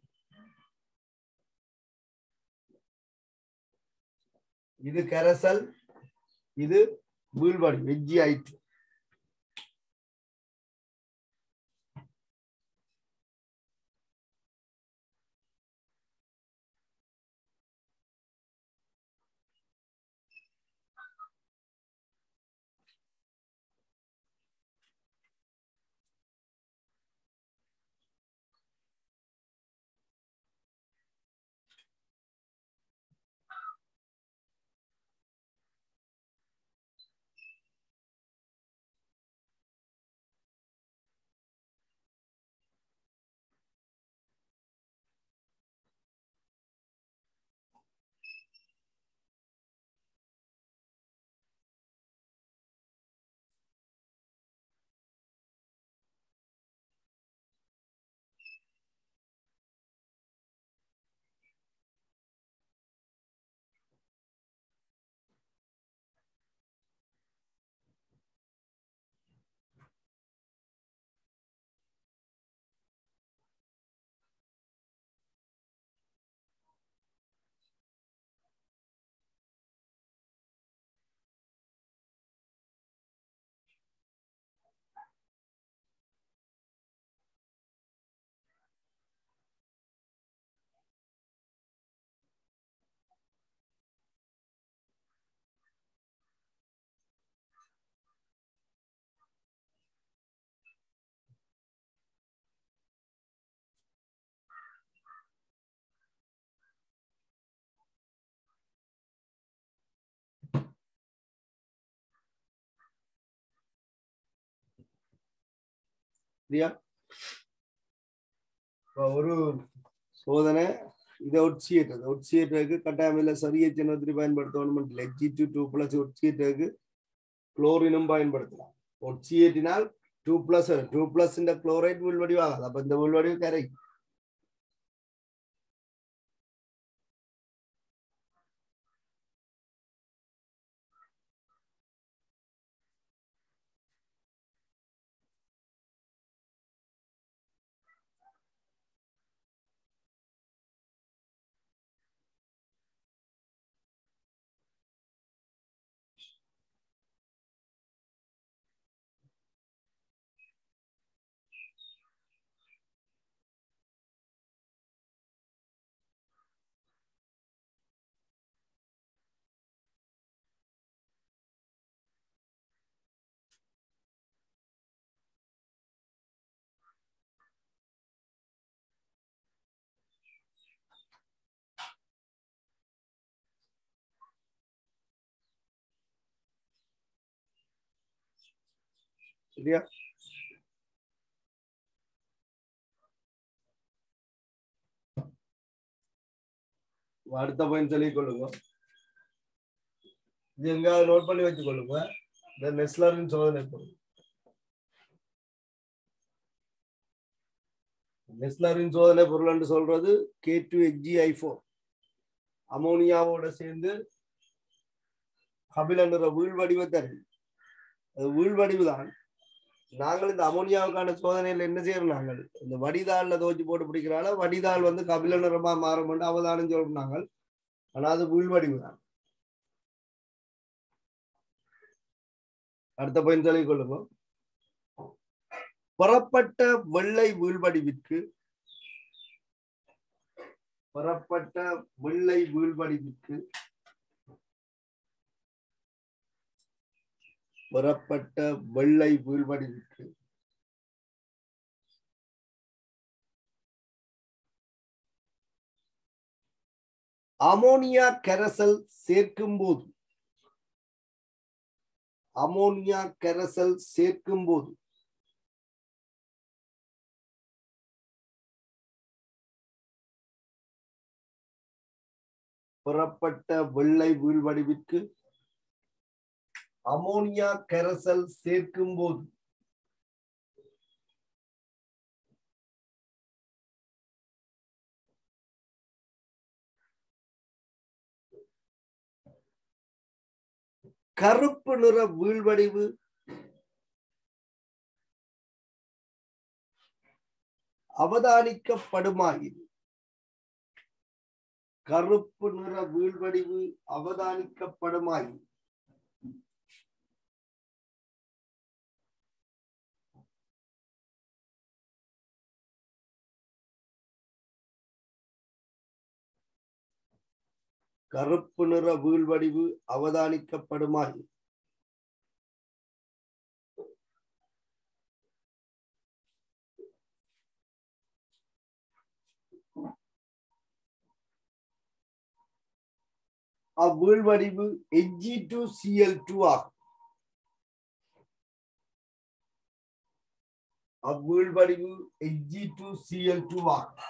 இது கரைசல் இது வீழ்வடி ஹெச்ஜிஐ டூ சரியா இப்ப ஒரு சோதனை இதை ஒட்சியேட்டது ஒட்சியேட்டருக்கு கட்டாயம் இல்லை சரிய சின்னத்திரி பயன்படுத்தணும் இல்லை ஜி டூ டூ பிளஸ் ஒட்சியேட்டருக்கு குளோரினும் பயன்படுத்தலாம் ஒட்சியேட்டினால் டூ பிளஸ் டூ பிளஸ் இந்த குளோரைட் உள்வடிவாகாது அப்ப இந்த உள்வடிவு கரை சரியா அடுத்த பாயிண்ட் சொல்லிக் கொள்ளுங்க இது எங்காவது நோட் பண்ணி வச்சு கொள்ளுங்க இந்த நெஸ்லரின் சோதனை பொருள் நெஸ்லரின் சோதனை பொருள் என்று சொல்றது K two HG I four அமோனியாவோட சேர்ந்து கபில நிற வீழ்வடிவை தருது அது வீழ்வடிவு தான் நாங்கள் இந்த அமோனியாவுக்கான சோதனையில என்ன செய்யறோம் நாங்கள் இந்த வடிதாள்ல தோச்சு போட்டு பிடிக்கிறால வடிதாள் வந்து கபில நிறமா மாறும் அவதானம் சொல்றோம் நாங்கள் ஆனா அது வீழ்வடிவு தான் அடுத்த பயன் சொல்லிக் கொள்ளுங்க புறப்பட்ட வெள்ளை வீழ்வடிவிற்கு புறப்பட்ட வெள்ளை வீழ்வடிவிற்கு புறப்பட்ட வெள்ளை வீழ்வடிவிற்கு அமோனியா கரைசல் சேர்க்கும் போது அமோனியா கரைசல் சேர்க்கும் போது புறப்பட்ட வெள்ளை வீழ்வடிவிற்கு அமோனியா கரைசல் சேர்க்கும் போது கருப்பு நிற வீழ்வடிவு அவதானிக்கப்படுமாயின் கருப்பு நிற வீழ்வடிவு அவதானிக்கப்படுமாயின் கருப்பு நிற வீழ்வடிவு அவதானிக்கப்படுமாயின் அவ்வீழ்வடிவு எஜி டு சிஎல் டூ ஆகும் அவ்வீழ்வடிவு எஜி டு சிஎல் டூ ஆகும்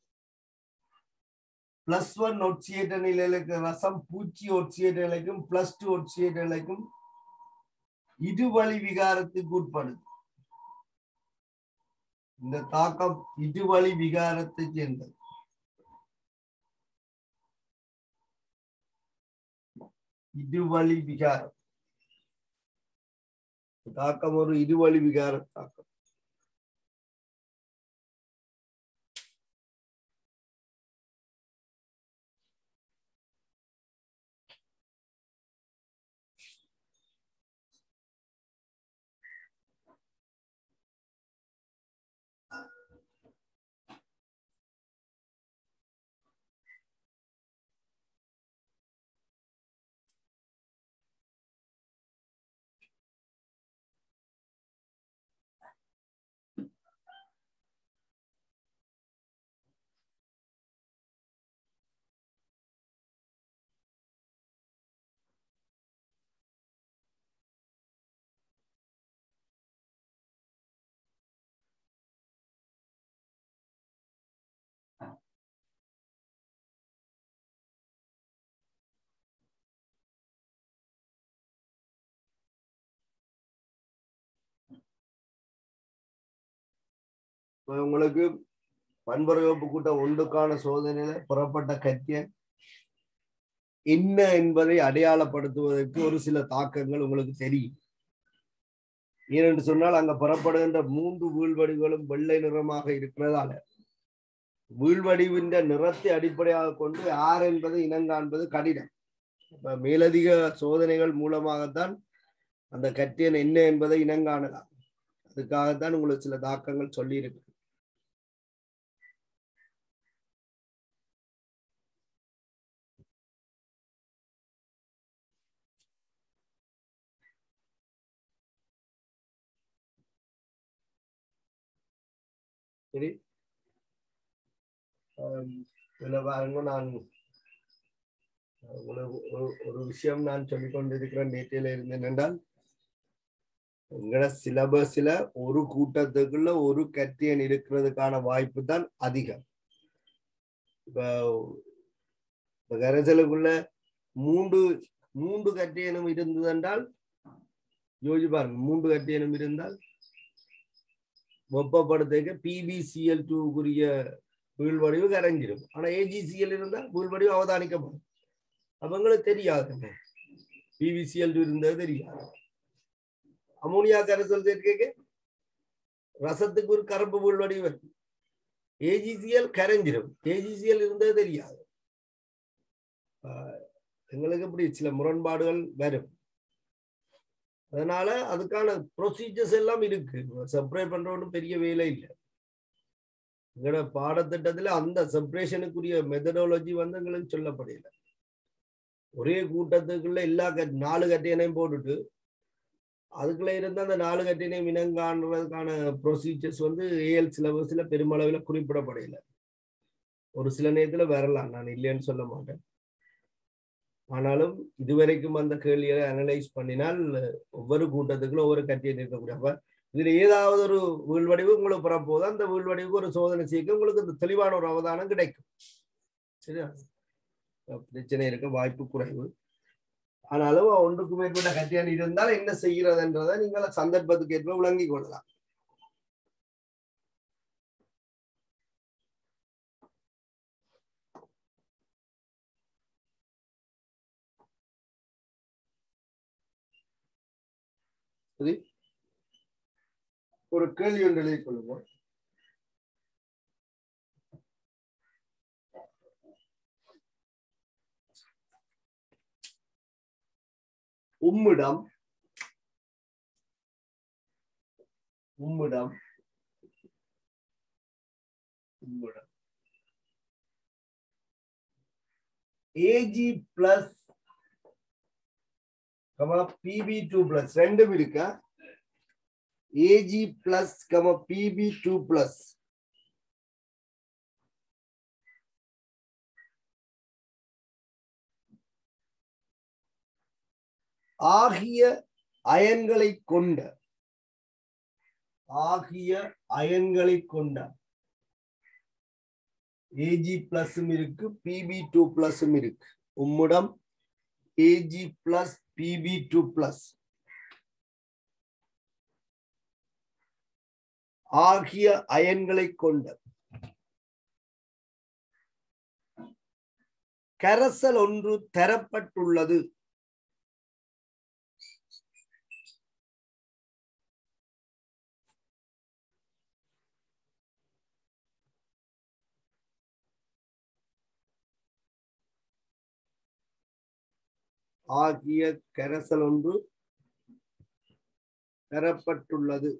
பிளஸ் ஒன் ஒட்சியேட்ட நிலையிலுக்கு ரசம் பூச்சி ஒட்சியேட்ட நிலைக்கும் பிளஸ் டூ ஒட்சியேட்ட நிலைக்கும் இருவழி விகாரத்துக்கு உட்படுது இந்த தாக்கம் இருவழி விகாரத்தை சேர்ந்தது இருவழி விகாரம் தாக்கம் ஒரு இருவழி விகார தாக்கம் இப்ப உங்களுக்கு பண்புரையோப்பு கூட்டம் ஒன்றுக்கான சோதனையில புறப்பட்ட கத்தியன் என்ன என்பதை அடையாளப்படுத்துவதற்கு ஒரு சில தாக்கங்கள் உங்களுக்கு தெரியும் ஏனென்று சொன்னால் அங்க புறப்படுகின்ற மூன்று வீழ்வடிவுகளும் வெள்ளை நிறமாக இருக்கிறதால வீழ்வடிவின் நிறத்தை அடிப்படையாக கொண்டு யார் என்பதை இனங்காண்பது கடினம் இப்ப மேலதிக சோதனைகள் மூலமாகத்தான் அந்த கட்டியன் என்ன என்பதை இனங்காணலாம் அதுக்காகத்தான் உங்களுக்கு சில தாக்கங்கள் சொல்லி இருக்கு சரி ஆம், இதுல பாருங்க நான் உங்களுக்கு ஒரு ஒரு விஷயம் நான் சொல்லிக் கொண்டிருக்கிறேன் நேற்றையில இருந்தேன் என்றால் எங்கட சிலபஸ்ல ஒரு கூட்டத்துக்குள்ள ஒரு கத்தியன் இருக்கிறதுக்கான வாய்ப்பு தான் அதிகம் இப்ப இப்ப கரைசலுக்குள்ள மூன்று மூன்று கட்டியனும் இருந்தது என்றால் யோசிச்சு பாருங்க மூன்று கட்டியனும் இருந்தால் வெப்பப்படுத்த பிபிசிஎல் டூக்குரிய வீழ்வடிவு கரைஞ்சிடும் ஆனா ஏஜிசிஎல் இருந்தால் வீழ்வடிவு அவதானிக்கப்படும் அவங்களுக்கு தெரியாது பிவிசிஎல் இருந்தது தெரியாது அமோனியா கரைசல் சேர்க்க ரசத்துக்கு ஒரு கருப்பு வீழ்வடிவு வரும் ஏஜிசிஎல் கரைஞ்சிடும் ஏஜிசிஎல் இருந்தது தெரியாது ஆஹ் எங்களுக்கு இப்படி சில முரண்பாடுகள் வரும் அதனால அதுக்கான ப்ரொசீஜர்ஸ் எல்லாம் இருக்கு செப்பரேட் பண்ற ஒன்றும் பெரிய வேலை இல்லை எங்களோட பாடத்திட்டத்துல அந்த செப்பரேஷனுக்குரிய மெத்தடாலஜி வந்து எங்களுக்கு சொல்லப்படல ஒரே கூட்டத்துக்குள்ள எல்லா கட் நாலு கட்டியனையும் போட்டுட்டு அதுக்குள்ள இருந்த அந்த நாலு கட்டியனையும் இனங்காணுறதுக்கான ப்ரொசீஜர்ஸ் வந்து ஏஎல் சிலபஸ்ல பெருமளவில் குறிப்பிடப்படையில ஒரு சில நேரத்துல வரலாம் நான் இல்லைன்னு சொல்ல மாட்டேன் ஆனாலும் இதுவரைக்கும் அந்த கேள்விகளை அனலைஸ் பண்ணினால் ஒவ்வொரு கூட்டத்துக்குள்ள ஒவ்வொரு கட்டியம் இருக்கக்கூடிய அப்ப இதுல ஏதாவது ஒரு வீழ்வடிவு உங்களுக்கு பிறப்போது அந்த வீழ்வடிவுக்கு ஒரு சோதனை செய்ய உங்களுக்கு இந்த தெளிவான ஒரு அவதானம் கிடைக்கும் சரியா பிரச்சனை இருக்க வாய்ப்பு குறைவு ஆனாலும் ஒன்றுக்கு மேற்பட்ட கட்டியான் இருந்தால் என்ன செய்கிறதுன்றதை நீங்கள் சந்தர்ப்பத்துக்கு ஏற்ப விளங்கிக் கொள்ளலாம் சரி ஒரு கேள்வி ஒன்று எழுதிக் கொள்ளுங்கள் உம்மிடம் உம்மிடம் உம்மிடம் AG plus comma PB two plus ரெண்டும் இருக்கா AG plus comma PB two plus ஆகிய அயன்களை கொண்ட ஆகிய அயன்களை கொண்ட ஏஜி பிளஸும் இருக்கு பிபி டூ பிளஸும் இருக்கு உம்மிடம் AG plus PB two plus ஆகிய அயன்களை கொண்ட கரசல் ஒன்று தரப்பட்டுள்ளது ஆகிய கரசல் ஒன்று பெறப்பட்டுள்ளது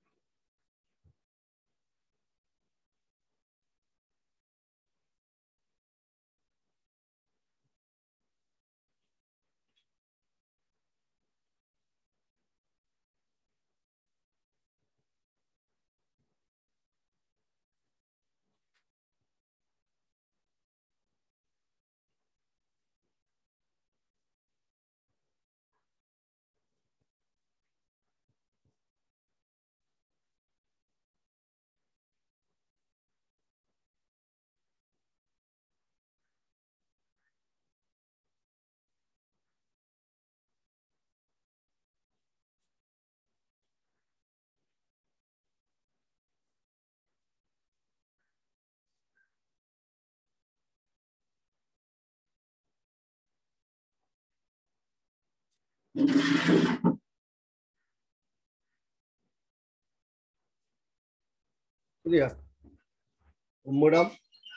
சரியா உம்மிடம்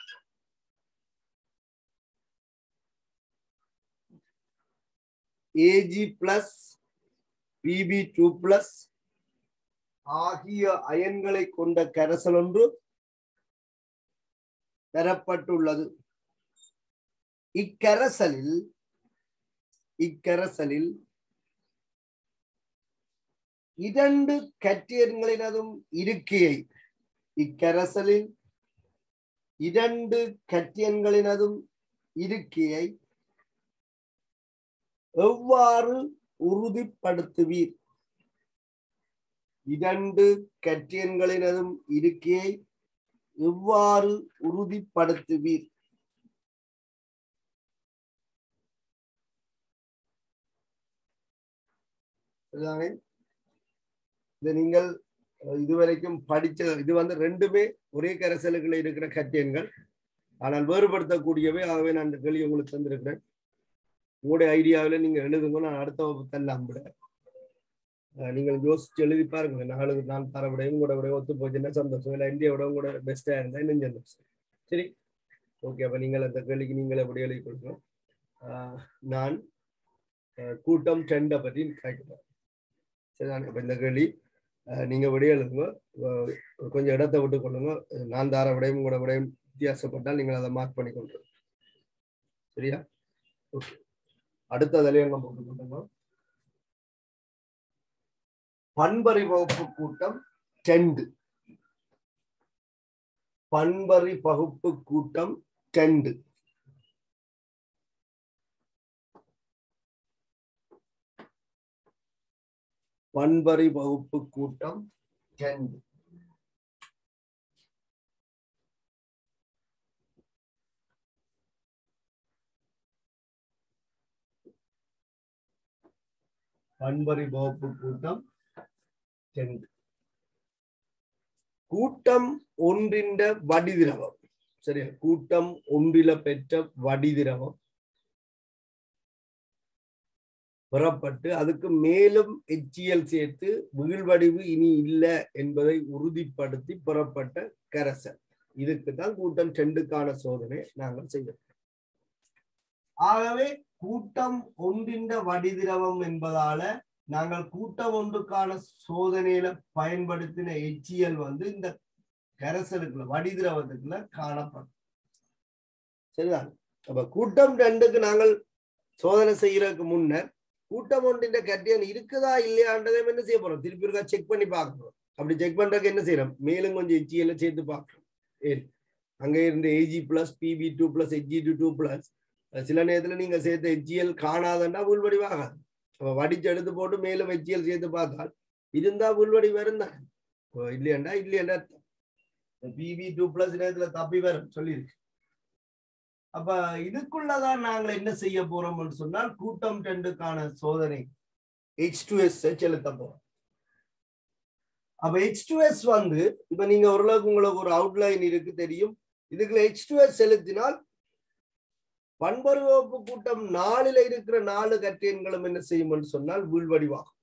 AG plus PB two plus ஆகிய அயன்களை கொண்ட கரைசல் ஒன்று பெறப்பட்டுள்ளது இக்கரைசலில் இக்கரைசலில் இரண்டு கட்டியன்களினதும் இருக்கையை இக்கரசலில் இரண்டு கட்டியன்களினதும் இருக்கையை எவ்வாறு உறுதிப்படுத்துவீர் இரண்டு கட்டியன்களினதும் இருக்கையை எவ்வாறு உறுதிப்படுத்துவீர் சரிதானே? இதை நீங்கள் இதுவரைக்கும் படிச்ச இது வந்து ரெண்டுமே ஒரே கரைசலுக்குள்ள இருக்கிற கட்டியன்கள் ஆனால் வேறுபடுத்தக்கூடியவை ஆகவே நான் இந்த கேள்வி உங்களுக்கு தந்திருக்கிறேன் உங்களுடைய ஐடியாவில் நீங்க எழுதுங்க நான் அடுத்த வகுப்பு தரலாம் விட அஹ் நீங்கள் யோசிச்சு எழுதி பாருங்க நாலு நான் தர விட உங்களோட விட ஒத்து போச்சுன்னா சந்தோஷம் இல்லை இந்தியாவோட உங்களோட பெஸ்டா இருந்தா இன்னும் சந்தோஷம் சரி ஓகே அப்ப நீங்கள் அந்த கேள்விக்கு நீங்கள் எப்படி எழுதி கொடுக்கணும் ஆஹ் நான் அஹ் கூட்டம் டெண்டை பற்றி கேட்கிறேன் சரிதானே அப்ப இந்த கேள்வி அஹ் நீங்க விடைய எழுதுங்க அஹ் கொஞ்சம் இடத்தை விட்டு கொள்ளுங்க நான் தார விடையும் உங்களோட விடையும் வித்தியாசப்பட்டால் நீங்கள் அதை மார்க் பண்ணி கொண்டு சரியா ஓகே அடுத்த தலையங்கம் போட்டு கொள்ளுங்க பண்பறி வகுப்பு கூட்டம் டெண்டு பண்பறி பகுப்பு கூட்டம் டெண்டு பண்பறி வகுப்பு கூட்டம் டெண்டு பண்பறி வகுப்பு கூட்டம் ரெண்டு கூட்டம் ஒன்றின்ற வடிதிரவம் சரியா கூட்டம் ஒன்றில பெற்ற வடிதிரவம் பெறப்பட்டு அதுக்கு மேலும் எச்சியல் சேர்த்து வீழ்வடிவு இனி இல்லை என்பதை உறுதிப்படுத்தி பெறப்பட்ட கரசல் இதுக்கு தான் கூட்டம் ரெண்டுக்கான சோதனை நாங்கள் செய்ய ஆகவே கூட்டம் ஒன்றின்ற வடிதிரவம் என்பதால நாங்கள் கூட்டம் ஒன்றுக்கான சோதனையில பயன்படுத்தின எச்சியல் வந்து இந்த கரைசலுக்குள்ள வடிதிரவத்துக்குள்ள காணப்படும் சரிதான் அப்ப கூட்டம் ரெண்டுக்கு நாங்கள் சோதனை செய்யறதுக்கு முன்னர் கூட்டம் ஒன்றின் கட்டியன் இருக்குதா இல்லையான்றதை என்ன செய்ய போறோம் திருப்பி இருக்கா செக் பண்ணி பார்க்கணும் அப்படி செக் பண்றதுக்கு என்ன செய்யறோம் மேலும் கொஞ்சம் எச்சியல சேர்த்து பார்க்கணும் ஏன் அங்க இருந்து AG plus PB two plus HG two two plus சில நேரத்துல நீங்க சேர்த்த ஹெச்ஜிஎல் காணாதன்னா உள்வடிவாகாது அப்ப வடிச்சு எடுத்து போட்டு மேலும் ஹெச்ஜிஎல் சேர்த்து பார்த்தால் இருந்தா உள்வடி வரும் தான் இல்லையாண்டா இல்லையாண்டா பிபி டூ பிளஸ் நேரத்துல தப்பி வரும் சொல்லியிருக்கு அப்ப இதுக்குள்ளதான் நாங்கள் என்ன செய்ய போறோம்னு சொன்னால் கூட்டம் ரெண்டுக்கான சோதனை ஹெச் டூ எஸ் செலுத்த போறோம் அப்ப ஹெச் டூ எஸ் வந்து இப்ப நீங்க ஓரளவுக்கு உங்களுக்கு ஒரு அவுட்லைன் இருக்கு தெரியும் இதுக்குள்ள ஹெச் டூ எஸ் செலுத்தினால் பண்பருவப்பு கூட்டம் நாலுல இருக்கிற நாலு கட்டியன்களும் என்ன செய்யும் சொன்னால் வீழ்வடிவாகும்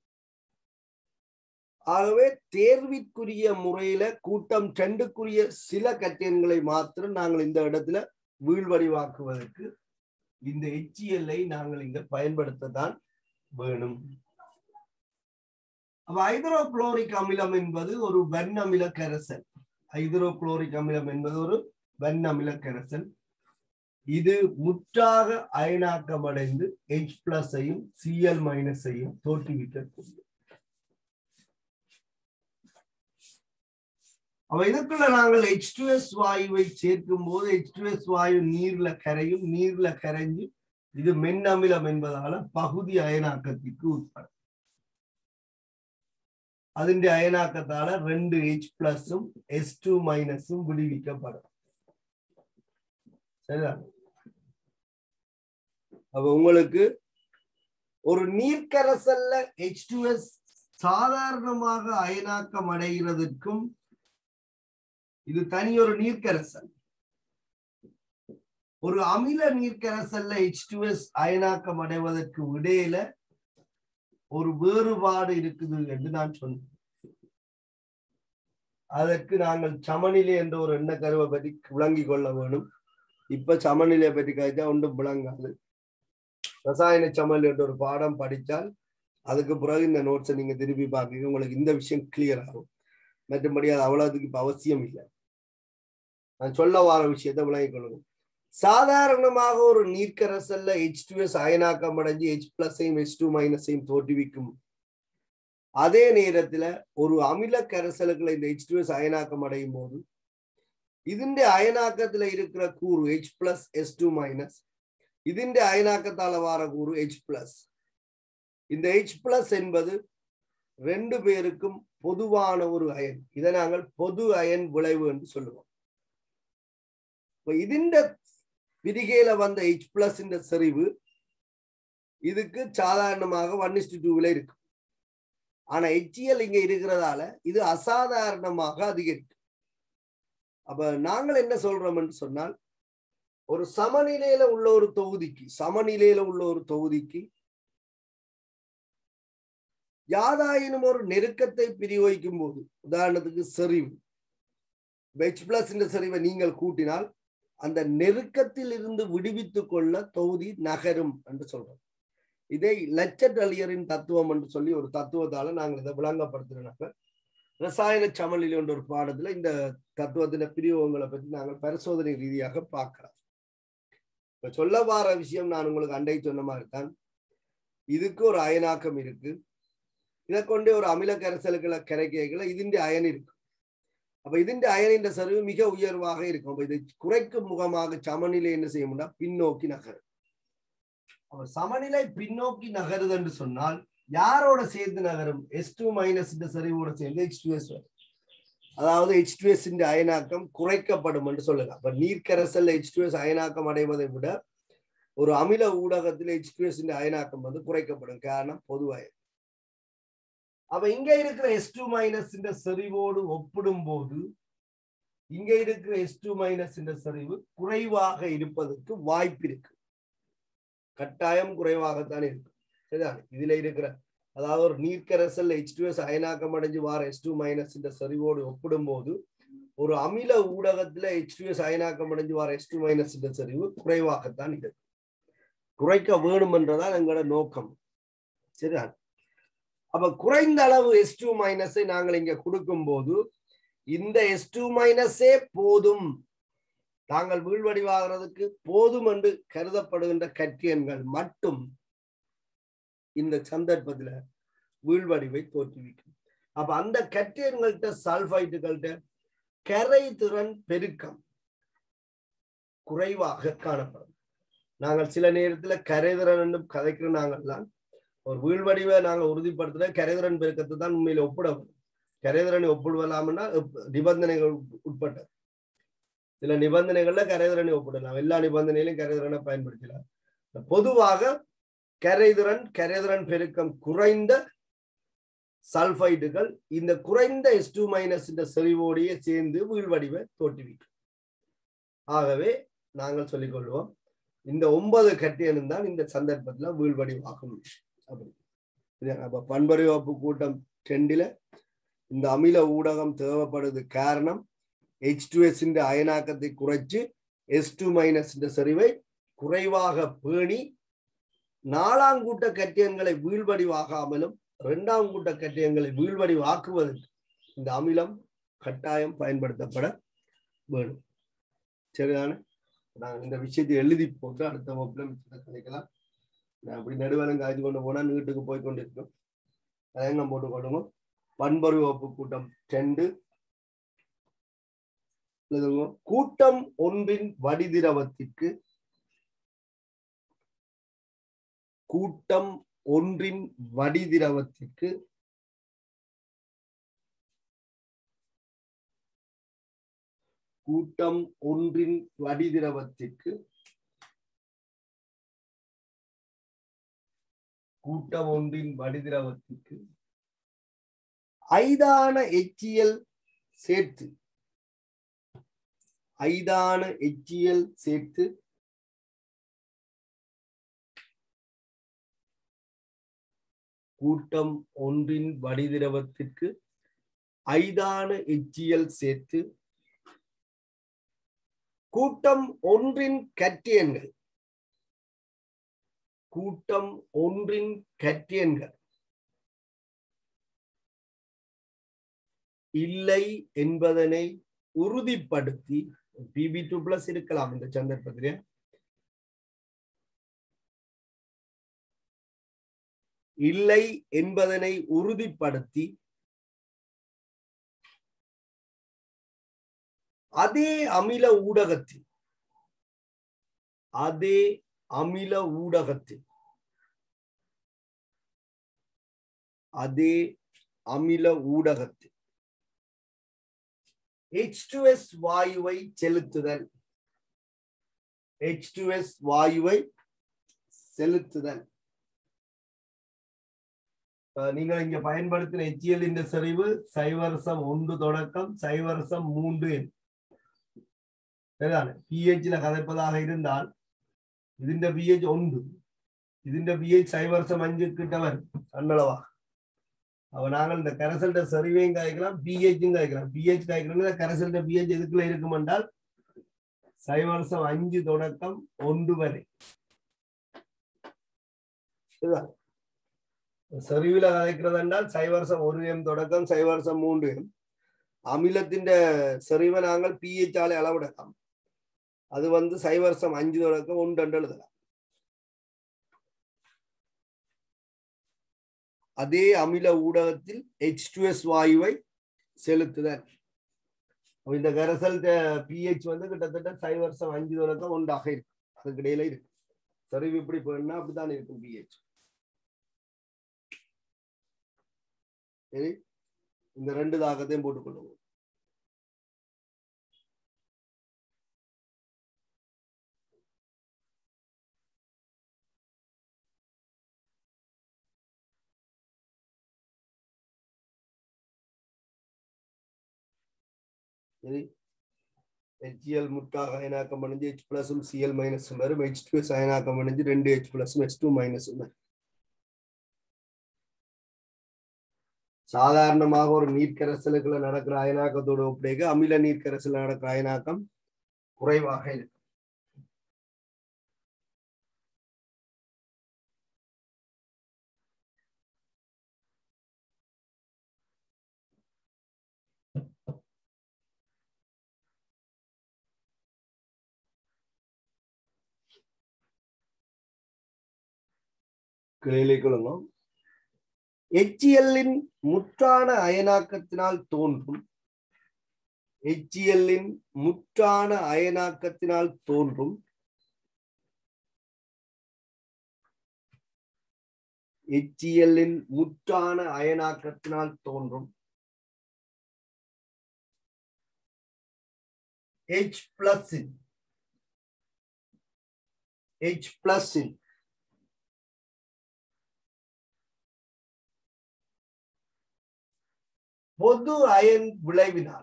ஆகவே தேர்விற்குரிய முறையில கூட்டம் ரெண்டுக்குரிய சில கட்டியன்களை மாத்திரம் நாங்கள் இந்த இடத்துல வீழ்வடிவாக்குவதற்கு இந்த எச்சியலை நாங்கள் இங்க பயன்படுத்தத்தான் வேணும் அப்ப ஹைட்ரோகுளோரிக் அமிலம் என்பது ஒரு வெண்ணமில கரைசல் ஹைட்ரோகுளோரிக் அமிலம் என்பது ஒரு வெண்ணமில கரைசல் இது முற்றாக அயனாக்கம் அடைந்து H பிளஸையும் சிஎல் மைனஸையும் தோற்றுவிக்கக்கூடிய அவ இதுக்குள்ள நாங்கள் ஹெச் டூ எஸ் வாயுவை சேர்க்கும் போது ஹெச் டூ எஸ் வாயு நீர்ல கரையும் நீர்ல கரைஞ்சு இது மென்னமிலம் என்பதால பகுதி அயனாக்கத்திற்கு உட்படும் അതിന്റെ അയനാക്കത്താല രണ്ട് എച്ച് പ്ലസും എസ് ടു മൈനസും വിടുവിക്കപ്പെടും சரிதான் அப்ப உங்களுக்கு ஒரு நீர்க்கரசல்ல ஹெச் டூ எஸ் சாதாரணமாக அயனாக்கம் அடைகிறதுக்கும் இது தனி ஒரு நீர்க்கரசல் ஒரு அமில நீர்க்கரசல்ல ஹெச் டூ எஸ் அயனாக்கம் அடைவதற்கு இடையில ஒரு வேறுபாடு இருக்குது என்று நான் சொன்னேன் அதற்கு நாங்கள் சமநிலை என்ற ஒரு எண்ண கருவை பற்றி விளங்கிக் கொள்ள வேணும் இப்ப சமநிலையை பற்றி கழிச்சா ஒன்றும் விளங்காது ரசாயன சமல் என்ற ஒரு பாடம் படித்தால் அதுக்கு பிறகு இந்த நோட்ஸை நீங்க திருப்பி பார்க்க உங்களுக்கு இந்த விஷயம் கிளியர் ஆகும் மற்றபடி அது அவ்வளவுக்கு இப்ப அவசியம் இல்லை நான் சொல்ல வார விஷயத்தை விளங்கிக் கொள்ளணும் சாதாரணமாக ஒரு நீர்க்கரசல்ல ஹெச் டூ எஸ் அயனாக்கம் அடைஞ்சு ஹெச் பிளஸையும் ஹெச் டூ மைனஸையும் தோற்றுவிக்கும் அதே நேரத்துல ஒரு அமில கரைசலுக்குள்ள இந்த ஹெச் டூ எஸ் அயனாக்கம் அடையும் போது ഇതിന്റെ അയനാക്കത്തില് ഇരിക്കുന്ന കൂറ് H plus S two minus ഇതിന്റെ അയനാക്കത്താல வார கூறு எச் பிளஸ் இந்த எச் பிளஸ் என்பது ரெண்டு பேருக்கும் பொதுவான ஒரு அயன் இதை நாங்கள் பொது அயன் விளைவு என்று சொல்லுவோம் இப்ப ഇതിന്റെ விதிகையில வந்த எச் பிளஸ் இந்த செறிவு இதுக்கு சாதாரணமாக ஒன் இஸ்டு டூவில் இருக்கு ஆனா எச்சிஎல் இங்க இருக்கிறதால இது அசாதாரணமாக அதிகரிக்கும் அப்ப நாங்கள் என்ன சொல்றோம்னு சொன்னால் ஒரு சமநிலையில உள்ள ஒரு தொகுதிக்கு சமநிலையில உள்ள ஒரு தொகுதிக்கு யாதாயினும் ஒரு நெருக்கத்தை பிரிவகிக்கும் போது உதாரணத்துக்கு செறிவு வெச் பிளஸ் இந்த செறிவை நீங்கள் கூட்டினால் அந்த நெருக்கத்தில் இருந்து விடுவித்துக் கொள்ள தொகுதி நகரும் என்று சொல்றோம் இதை லட்சட்டலியரின் தத்துவம் என்று சொல்லி ஒரு தத்துவத்தால நாங்கள் இதை விளங்கப்படுத்துறோம் ரசாயன சமநிலை என்ற ஒரு பாடத்துல இந்த தத்துவத்தின பிரிவுகளை பற்றி நாங்கள் பரிசோதனை ரீதியாக பார்க்கலாம் இப்ப சொல்ல வார விஷயம் நான் உங்களுக்கு அண்டை சொன்ன மாதிரி தான் இதுக்கு ஒரு அயனாக்கம் இருக்கு இதை கொண்டு ஒரு அமில கரைசல்களை கரைக்கைகளை ഇതിന്റെ அயன் இருக்கு அப்ப ഇതിന്റെ அயனின் சரிவு மிக உயர்வாக இருக்கும் அப்ப இதை குறைக்கும் முகமாக சமநிலை என்ன செய்ய முடியும் பின்னோக்கி நகரும் அப்ப சமநிலை பின்னோக்கி நகருது என்று சொன்னால் யாரோட சேர்ந்து நகரும் எஸ் டூ மைனஸ் சரிவோட சேர்ந்து ஹெச் டூ எஸ் அதாவது ஹெச் டூ எஸ் அயனாக்கம் குறைக்கப்படும் என்று சொல்லலாம் அப்ப நீர்க்கரசல் ஹெச் டூ எஸ் அயனாக்கம் அடைவதை விட ஒரு அமில ஊடகத்தில் ஹெச் டூ எஸ் அயனாக்கம் வந்து குறைக்கப்படும் காரணம் பொதுவாக அப்ப இங்க இருக்கிற எஸ் டூ மைனஸ் இந்த செறிவோடு ஒப்பிடும் போது இங்க இருக்கிற எஸ் டூ மைனஸ் இந்த செறிவு குறைவாக இருப்பதற்கு வாய்ப்பு இருக்கு கட்டாயம் குறைவாகத்தான் இருக்கு சரிதான் இதுல இருக்கிற அதாவது ஒரு நீர்க்கரசல் எச் டூ எஸ் அயனாக்கம் அடைஞ்சு வார எஸ் டூ மைனஸ் இந்த செறிவோடு ஒப்பிடும் போது ஒரு அமில ஊடகத்துல எச் டூ எஸ் அயனாக்கம் அடைஞ்சு வார எஸ் டூ மைனஸ் இந்த செறிவு குறைவாகத்தான் இருக்கு குறைக்க வேணும் என்றதான் எங்களோட நோக்கம் சரிதான் அப்ப குறைந்த அளவு எஸ் டூ மைனஸை நாங்கள் இங்க கொடுக்கும் போது இந்த எஸ் டூ மைனஸே போதும் தாங்கள் வீழ்வடிவாகிறதுக்கு போதும் என்று கருதப்படுகின்ற கட்டியன்கள் மட்டும் இந்த சந்தர்ப்பத்துல வீழ்வடிவை தோற்றுவிக்கும் அப்ப அந்த கட்டியன்கள்ட்ட சல்பைட்டுகள்கிட்ட கரை திறன் பெருக்கம் குறைவாக காணப்படும் நாங்கள் சில நேரத்துல கரைதிறன் என்று கதைக்கிற நாங்கள்லாம் ஒரு வீழ்வடிவை நாங்க உறுதிப்படுத்துற கரைதிறன் பெருக்கத்தை தான் உண்மையில ஒப்பிட கரைதிறனை ஒப்பிடலாம்னா நிபந்தனைகள் உட்பட்டது சில நிபந்தனைகள்ல கரைதிறனை ஒப்பிடலாம் எல்லா நிபந்தனையிலும் கரைதிறனை பயன்படுத்தலாம் பொதுவாக கரைதிறன் கரைதிறன் பெருக்கம் குறைந்த சல்பைடுகள் இந்த குறைந்த எஸ் டூ மைனஸ் இந்த செறிவோடையே சேர்ந்து வீழ்வடிவை தோற்றுவிக்கும் ஆகவே நாங்கள் சொல்லிக் கொள்வோம் இந்த ஒன்பது கட்டியனும் தான் இந்த சந்தர்ப்பத்துல வீழ்வடிவாகும் அப்படி அப்ப பண்பறிவப்பு கூட்டம் ரெண்டுல இந்த அமில ஊடகம் தேவைப்படுது காரணம் எச் டூ எஸ் அயனாக்கத்தை குறைச்சு எஸ் டூ மைனஸ் செறிவை குறைவாக பேணி நாலாம் கூட்ட கட்டியங்களை வீழ்வடிவாகாமலும் இரண்டாம் கூட்ட கட்டியங்களை வீழ்வடிவாக்குவதற்கு இந்த அமிலம் கட்டாயம் பயன்படுத்தப்பட வேணும் சரிதானே நாங்கள் இந்த விஷயத்தை எழுதி போட்டு அடுத்த வகுப்புல மிச்சத்தை கதைக்கலாம் நான் அப்படி நடுவலம் காய்ச்சி கொண்டு போனா நீட்டுக்கு போய் கொண்டிருக்கோம் அதெல்லாம் போட்டு கொள்ளுங்க பண்பொரு வகுப்பு கூட்டம் ரெண்டு கூட்டம் ஒன்றின் வடிதிரவத்திற்கு கூட்டம் ஒன்றின் வடிதிரவத்திற்கு கூட்டம் ஒன்றின் வடிதிரவத்திற்கு கூட்டம் ஒன்றின் வடிதிரவத்திற்கு ஐதான எச்சியல் சேர்த்து ஐதான எச்சியல் சேர்த்து கூட்டம் ஒன்றின் வடிதிரவத்திற்கு ஐதான எச்சியல் சேர்த்து கூட்டம் ஒன்றின் கற்றியன்கள் கூட்டம் ஒன்றின் கற்றியன்கள் இல்லை என்பதனை உறுதிப்படுத்தி பிபி டூ பிளஸ் இருக்கலாம் இந்த சந்தர்ப்பத்திலே இல்லை என்பதனை உறுதிப்படுத்தி அதே அமில ஊடகத்தில் அதே அமில ஊடகத்தில் அதே அமில ஊடகத்தில் H2S வாயுவை செலுத்துதல் H2S வாயுவை செலுத்துதல் நீங்கள் இங்க பயன்படுத்தின எச்சியல் இந்த செறிவு சைவரசம் ஒன்று தொடக்கம் சைவரசம் மூன்று சரிதானே பிஹெச்ல கதைப்பதாக இருந்தால் ഇതിന്റെ പി എച്ച് ഒന്ന് ഇതിന്റെ പി എച്ച് சைவரசம் அஞ்சு கிட்ட வரும் அன்னளவா அவ நாங்கள் இந்த கரைசல்ட செறிவையும் காய்க்கலாம் பிஹெச்சும் காய்க்கலாம் பிஹெச் காய்க்கணும் கரைசல்ட பிஹெச் எதுக்குள்ள இருக்கும் என்றால் சைவரசம் அஞ்சு தொடக்கம் ஒன்று வரை செறிவில கலைக்கிறது என்றால் சைவரசம் ஒரு எம் தொடக்கம் சைவரசம் மூன்று எம் அமிலத்தின் செறிவை நாங்கள் பிஹெச் ஆலை அளவிடலாம் அது வந்து சைவரசம் அஞ்சு தொடக்கம் ஒன்று ரெண்டு எழுதலாம் அதே அமில ஊடகத்தில் எச் டூ எஸ் வாயுவை செலுத்துதல் இந்த கரைசல் பிஹெச் வந்து கிட்டத்தட்ட சைவரசம் அஞ்சு தொடக்கம் ஒன்றாக இருக்கு அதுக்கு இடையில இருக்கு சரிவு இப்படி போனா அப்படித்தான் இருக்கும் பிஹெச் சரி இந்த ரெண்டு தாக்கத்தையும் போட்டுக்கொள்ளுவோம் சரி ஹெச்எல் முற்றாக அயனாக்கம் அடைஞ்சு ஹெச் பிளஸும் சிஎல் மைனஸும் வரும் ஹெச் டூ எஸ் அயனாக்கம் அடைஞ்சு ரெண்டு ஹெச் பிளஸும் ஹெச் டூ மைனஸும் வரும் சாதாரணமாக ஒரு நீர்க்கரசலுக்குள்ள நடக்கிற அயனாக்கத்தோட ஒப்படைக்கு அமில நீர்க்கரசல் நடக்கிற அயனாக்கம் குறைவாக இருக்கும் கிளையிலே கொள்ளுங்க எச்சிஎல்லின் முற்றான அயனாக்கத்தினால் தோன்றும் எச்சிஎல்லின் முற்றான அயனாக்கத்தினால் தோன்றும் எச்சிஎல்லின் முற்றான அயனாக்கத்தினால் தோன்றும் H பிளஸ் H பிளஸ் பொது அயன் விளைவினால்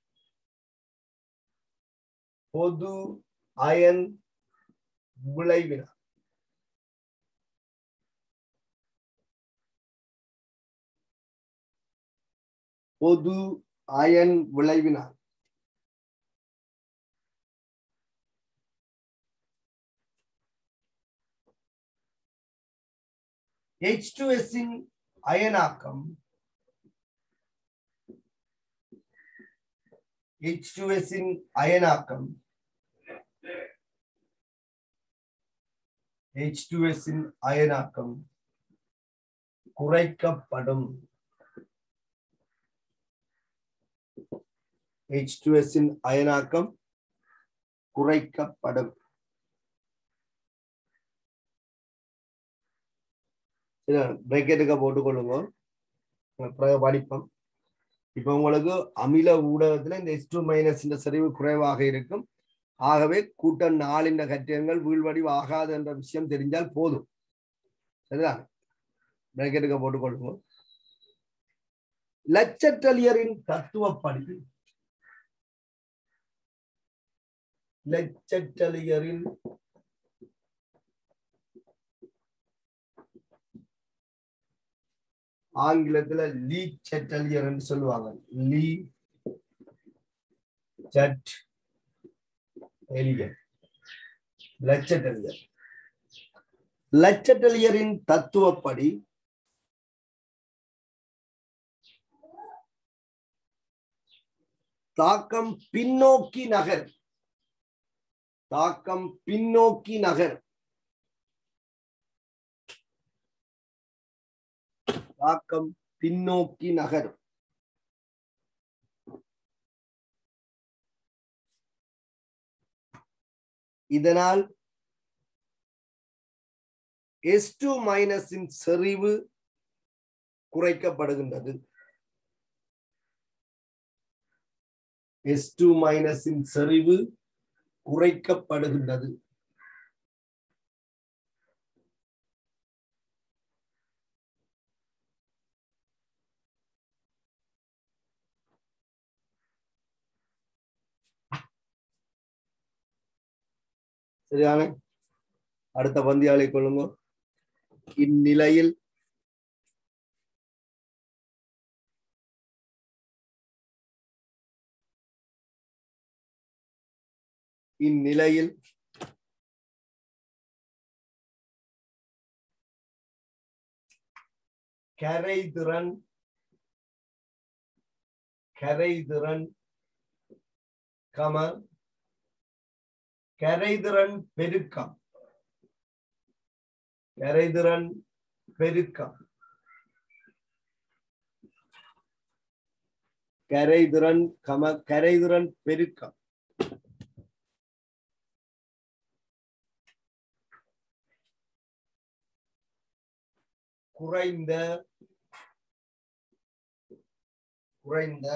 பொது அயன் விளைவினால் பொது அயன் விளைவினால் எச் டு எஸ்ஸின் அயனாக்கம் எச் டு எஸ்ஸின் அயனாக்கம் எச் டு எஸ்ஸின் அயனாக்கம் குறைக்கப்படும் எச் டு எஸ்ஸின் அயனாக்கம் குறைக்கப்படும் பிரேக்கெட்டுக்க போட்டுக்கொள்ளுங்க பிறகு படிப்போம் இப்ப உங்களுக்கு அமில ஊடகத்துல இந்த எஸ் டூ மைனஸ் இந்த சரிவு குறைவாக இருக்கும் ஆகவே கூட்டம் நாளின் கட்டிடங்கள் வீழ்வடிவு ஆகாது என்ற விஷயம் தெரிஞ்சால் போதும் சரிதான் பிரேக்கெட்டுக்க போட்டுக்கொள்ளுங்க லட்சற்றலியரின் தத்துவப்படி லட்சற்றலியரின் ஆங்கிலத்துல லீ செட்டலியர் என்று சொல்லுவாங்க லீ சட் எலியர் லட்சட்டலியர் லட்சட்டலியரின் தத்துவப்படி தாக்கம் பின்னோக்கி நகர் தாக்கம் பின்னோக்கி நகர் தாக்கம் பின்னோக்கி நகரும் இதனால் எஸ் டூ மைனஸின் செறிவு குறைக்கப்படுகின்றது எஸ் டூ மைனஸின் செறிவு குறைக்கப்படுகின்றது சரியான அடுத்த பந்தியாளை கொள்ளுங்க இந்நிலையில் இந்நிலையில் கரைதிறன் கரைதிறன் கம கரைதிறன் பெருக்கம் கரைதிறன் பெருக்கம் கரைதிறன் கம கரைதிறன் பெருக்கம் குறைந்த குறைந்த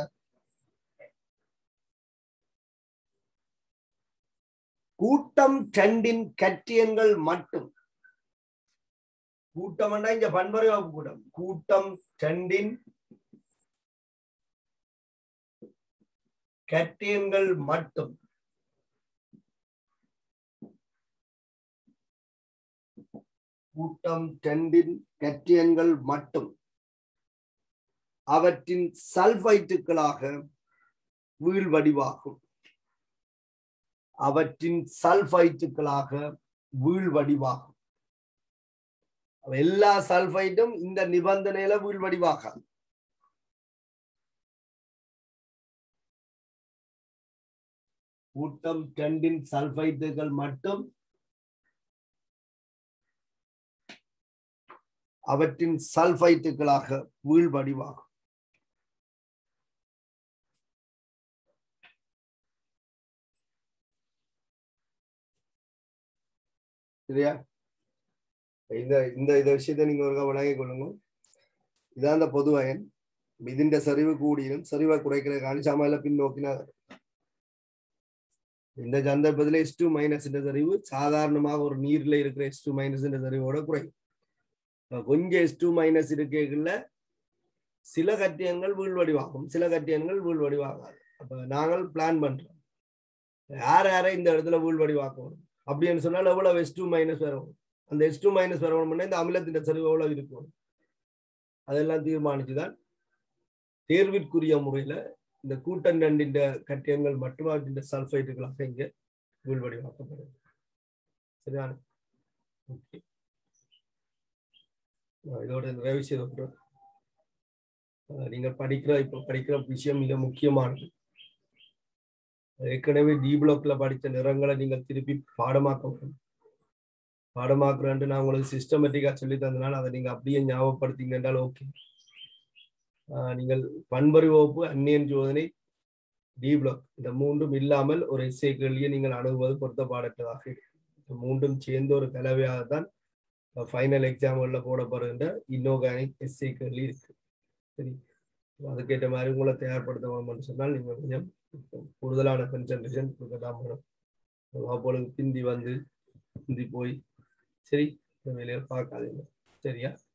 கூட்டம் ட்ரெண்டின் கட்டியங்கள் மட்டும் கூட்டம் இங்க பண்பறை வகுப்பு கூட்டம் கூட்டம் ட்ரெண்டின் கட்டியன்கள் மட்டும் கூட்டம் டெண்டின் கட்டியன்கள் மட்டும் அவற்றின் சல்பைட்டுகளாக வீழ்வடிவாகும் அவற்றின் சல்பைட்டுகளாக வீழ்வடிவாகும் எல்லா சல்பைட்டும் இந்த நிபந்தனையில வீழ்வடிவாகாது கூட்டம் டெண்டின் சல்பைட்டுகள் மட்டும் அவற்றின் சல்பைட்டுகளாக வீழ்வடிவாகும் சரியா இந்த இந்த இந்த விஷயத்தை நீங்க ஒரு விளங்கிக் கொள்ளுங்க இதான் இந்த பொது அயன் ഇതിന്റെ செறிவு கூடியும் செறிவை குறைக்கிறதுக்கான சமையல பின்னோக்கினா இந்த சந்தர்ப்பத்துல எஸ் டூ மைனஸ் செறிவு சாதாரணமாக ஒரு நீர்ல இருக்கிற எஸ் டூ மைனஸ் செறிவோட குறையும் கொஞ்சம் எஸ் டூ மைனஸ் இருக்கல சில கட்டியங்கள் வீழ்வடிவாகும் சில கட்டியங்கள் வீழ்வடிவாகாது அப்ப நாங்கள் பிளான் பண்றோம் யார் யாரை இந்த இடத்துல வீழ்வடிவாக்கணும் அப்படின்னு சொன்னால் எவ்வளவு எஸ் டூ மைனஸ் வரும் அந்த எஸ் டூ மைனஸ் வரணும்னா இந்த அமிலத்தின் செறிவு எவ்வளவு இருக்கும் அதெல்லாம் தீர்மானிச்சுதான் தேர்விற்குரிய முறையில இந்த கூட்டன் ரெண்டின் கட்டியங்கள் மட்டும் அவற்றின் சல்பைட்டுகளாக இங்க வீழ்வடிவாக்கப்படுது சரியான ஓகே இதோட நிறைவு செய்த நீங்க படிக்கிற இப்ப படிக்கிற விஷயம் மிக முக்கியமானது ஏற்கனவே டி பிளாக்ல படித்த நிறங்களை நீங்க திருப்பி பாடமாக்க வேண்டும் பாடமாக்குறேன்ட்டு நான் உங்களுக்கு சிஸ்டமேட்டிக்கா சொல்லி தந்தனால அதை நீங்க அப்படியே ஞாபகப்படுத்திங்க என்றால் ஓகே நீங்கள் பண்பறி வகுப்பு அந்நியன் சோதனை டி பிளாக் இந்த மூன்றும் இல்லாமல் ஒரு எஸ்ஏ கேள்வியை நீங்கள் அணுகுவது பொருத்த பாடற்றதாக இந்த மூன்றும் சேர்ந்த ஒரு கலவையாக தான் ஃபைனல் எக்ஸாம்களில் போடப்படுகின்ற இன்னோகானிக் எஸ்ஏ கேள்வி இருக்கு சரி அதுக்கேற்ற மாதிரி உங்களை தயார்படுத்த வேணும்னு சொன்னால் நீங்கள் கொஞ்சம் கூடுதலான கன்சன்ட்ரேஷன் கொடுக்க தான் வேணும் வகுப்புகளுக்கு பிந்தி வந்து பிந்தி போய் சரி இந்த வேலையை பார்க்காதீங்க சரியா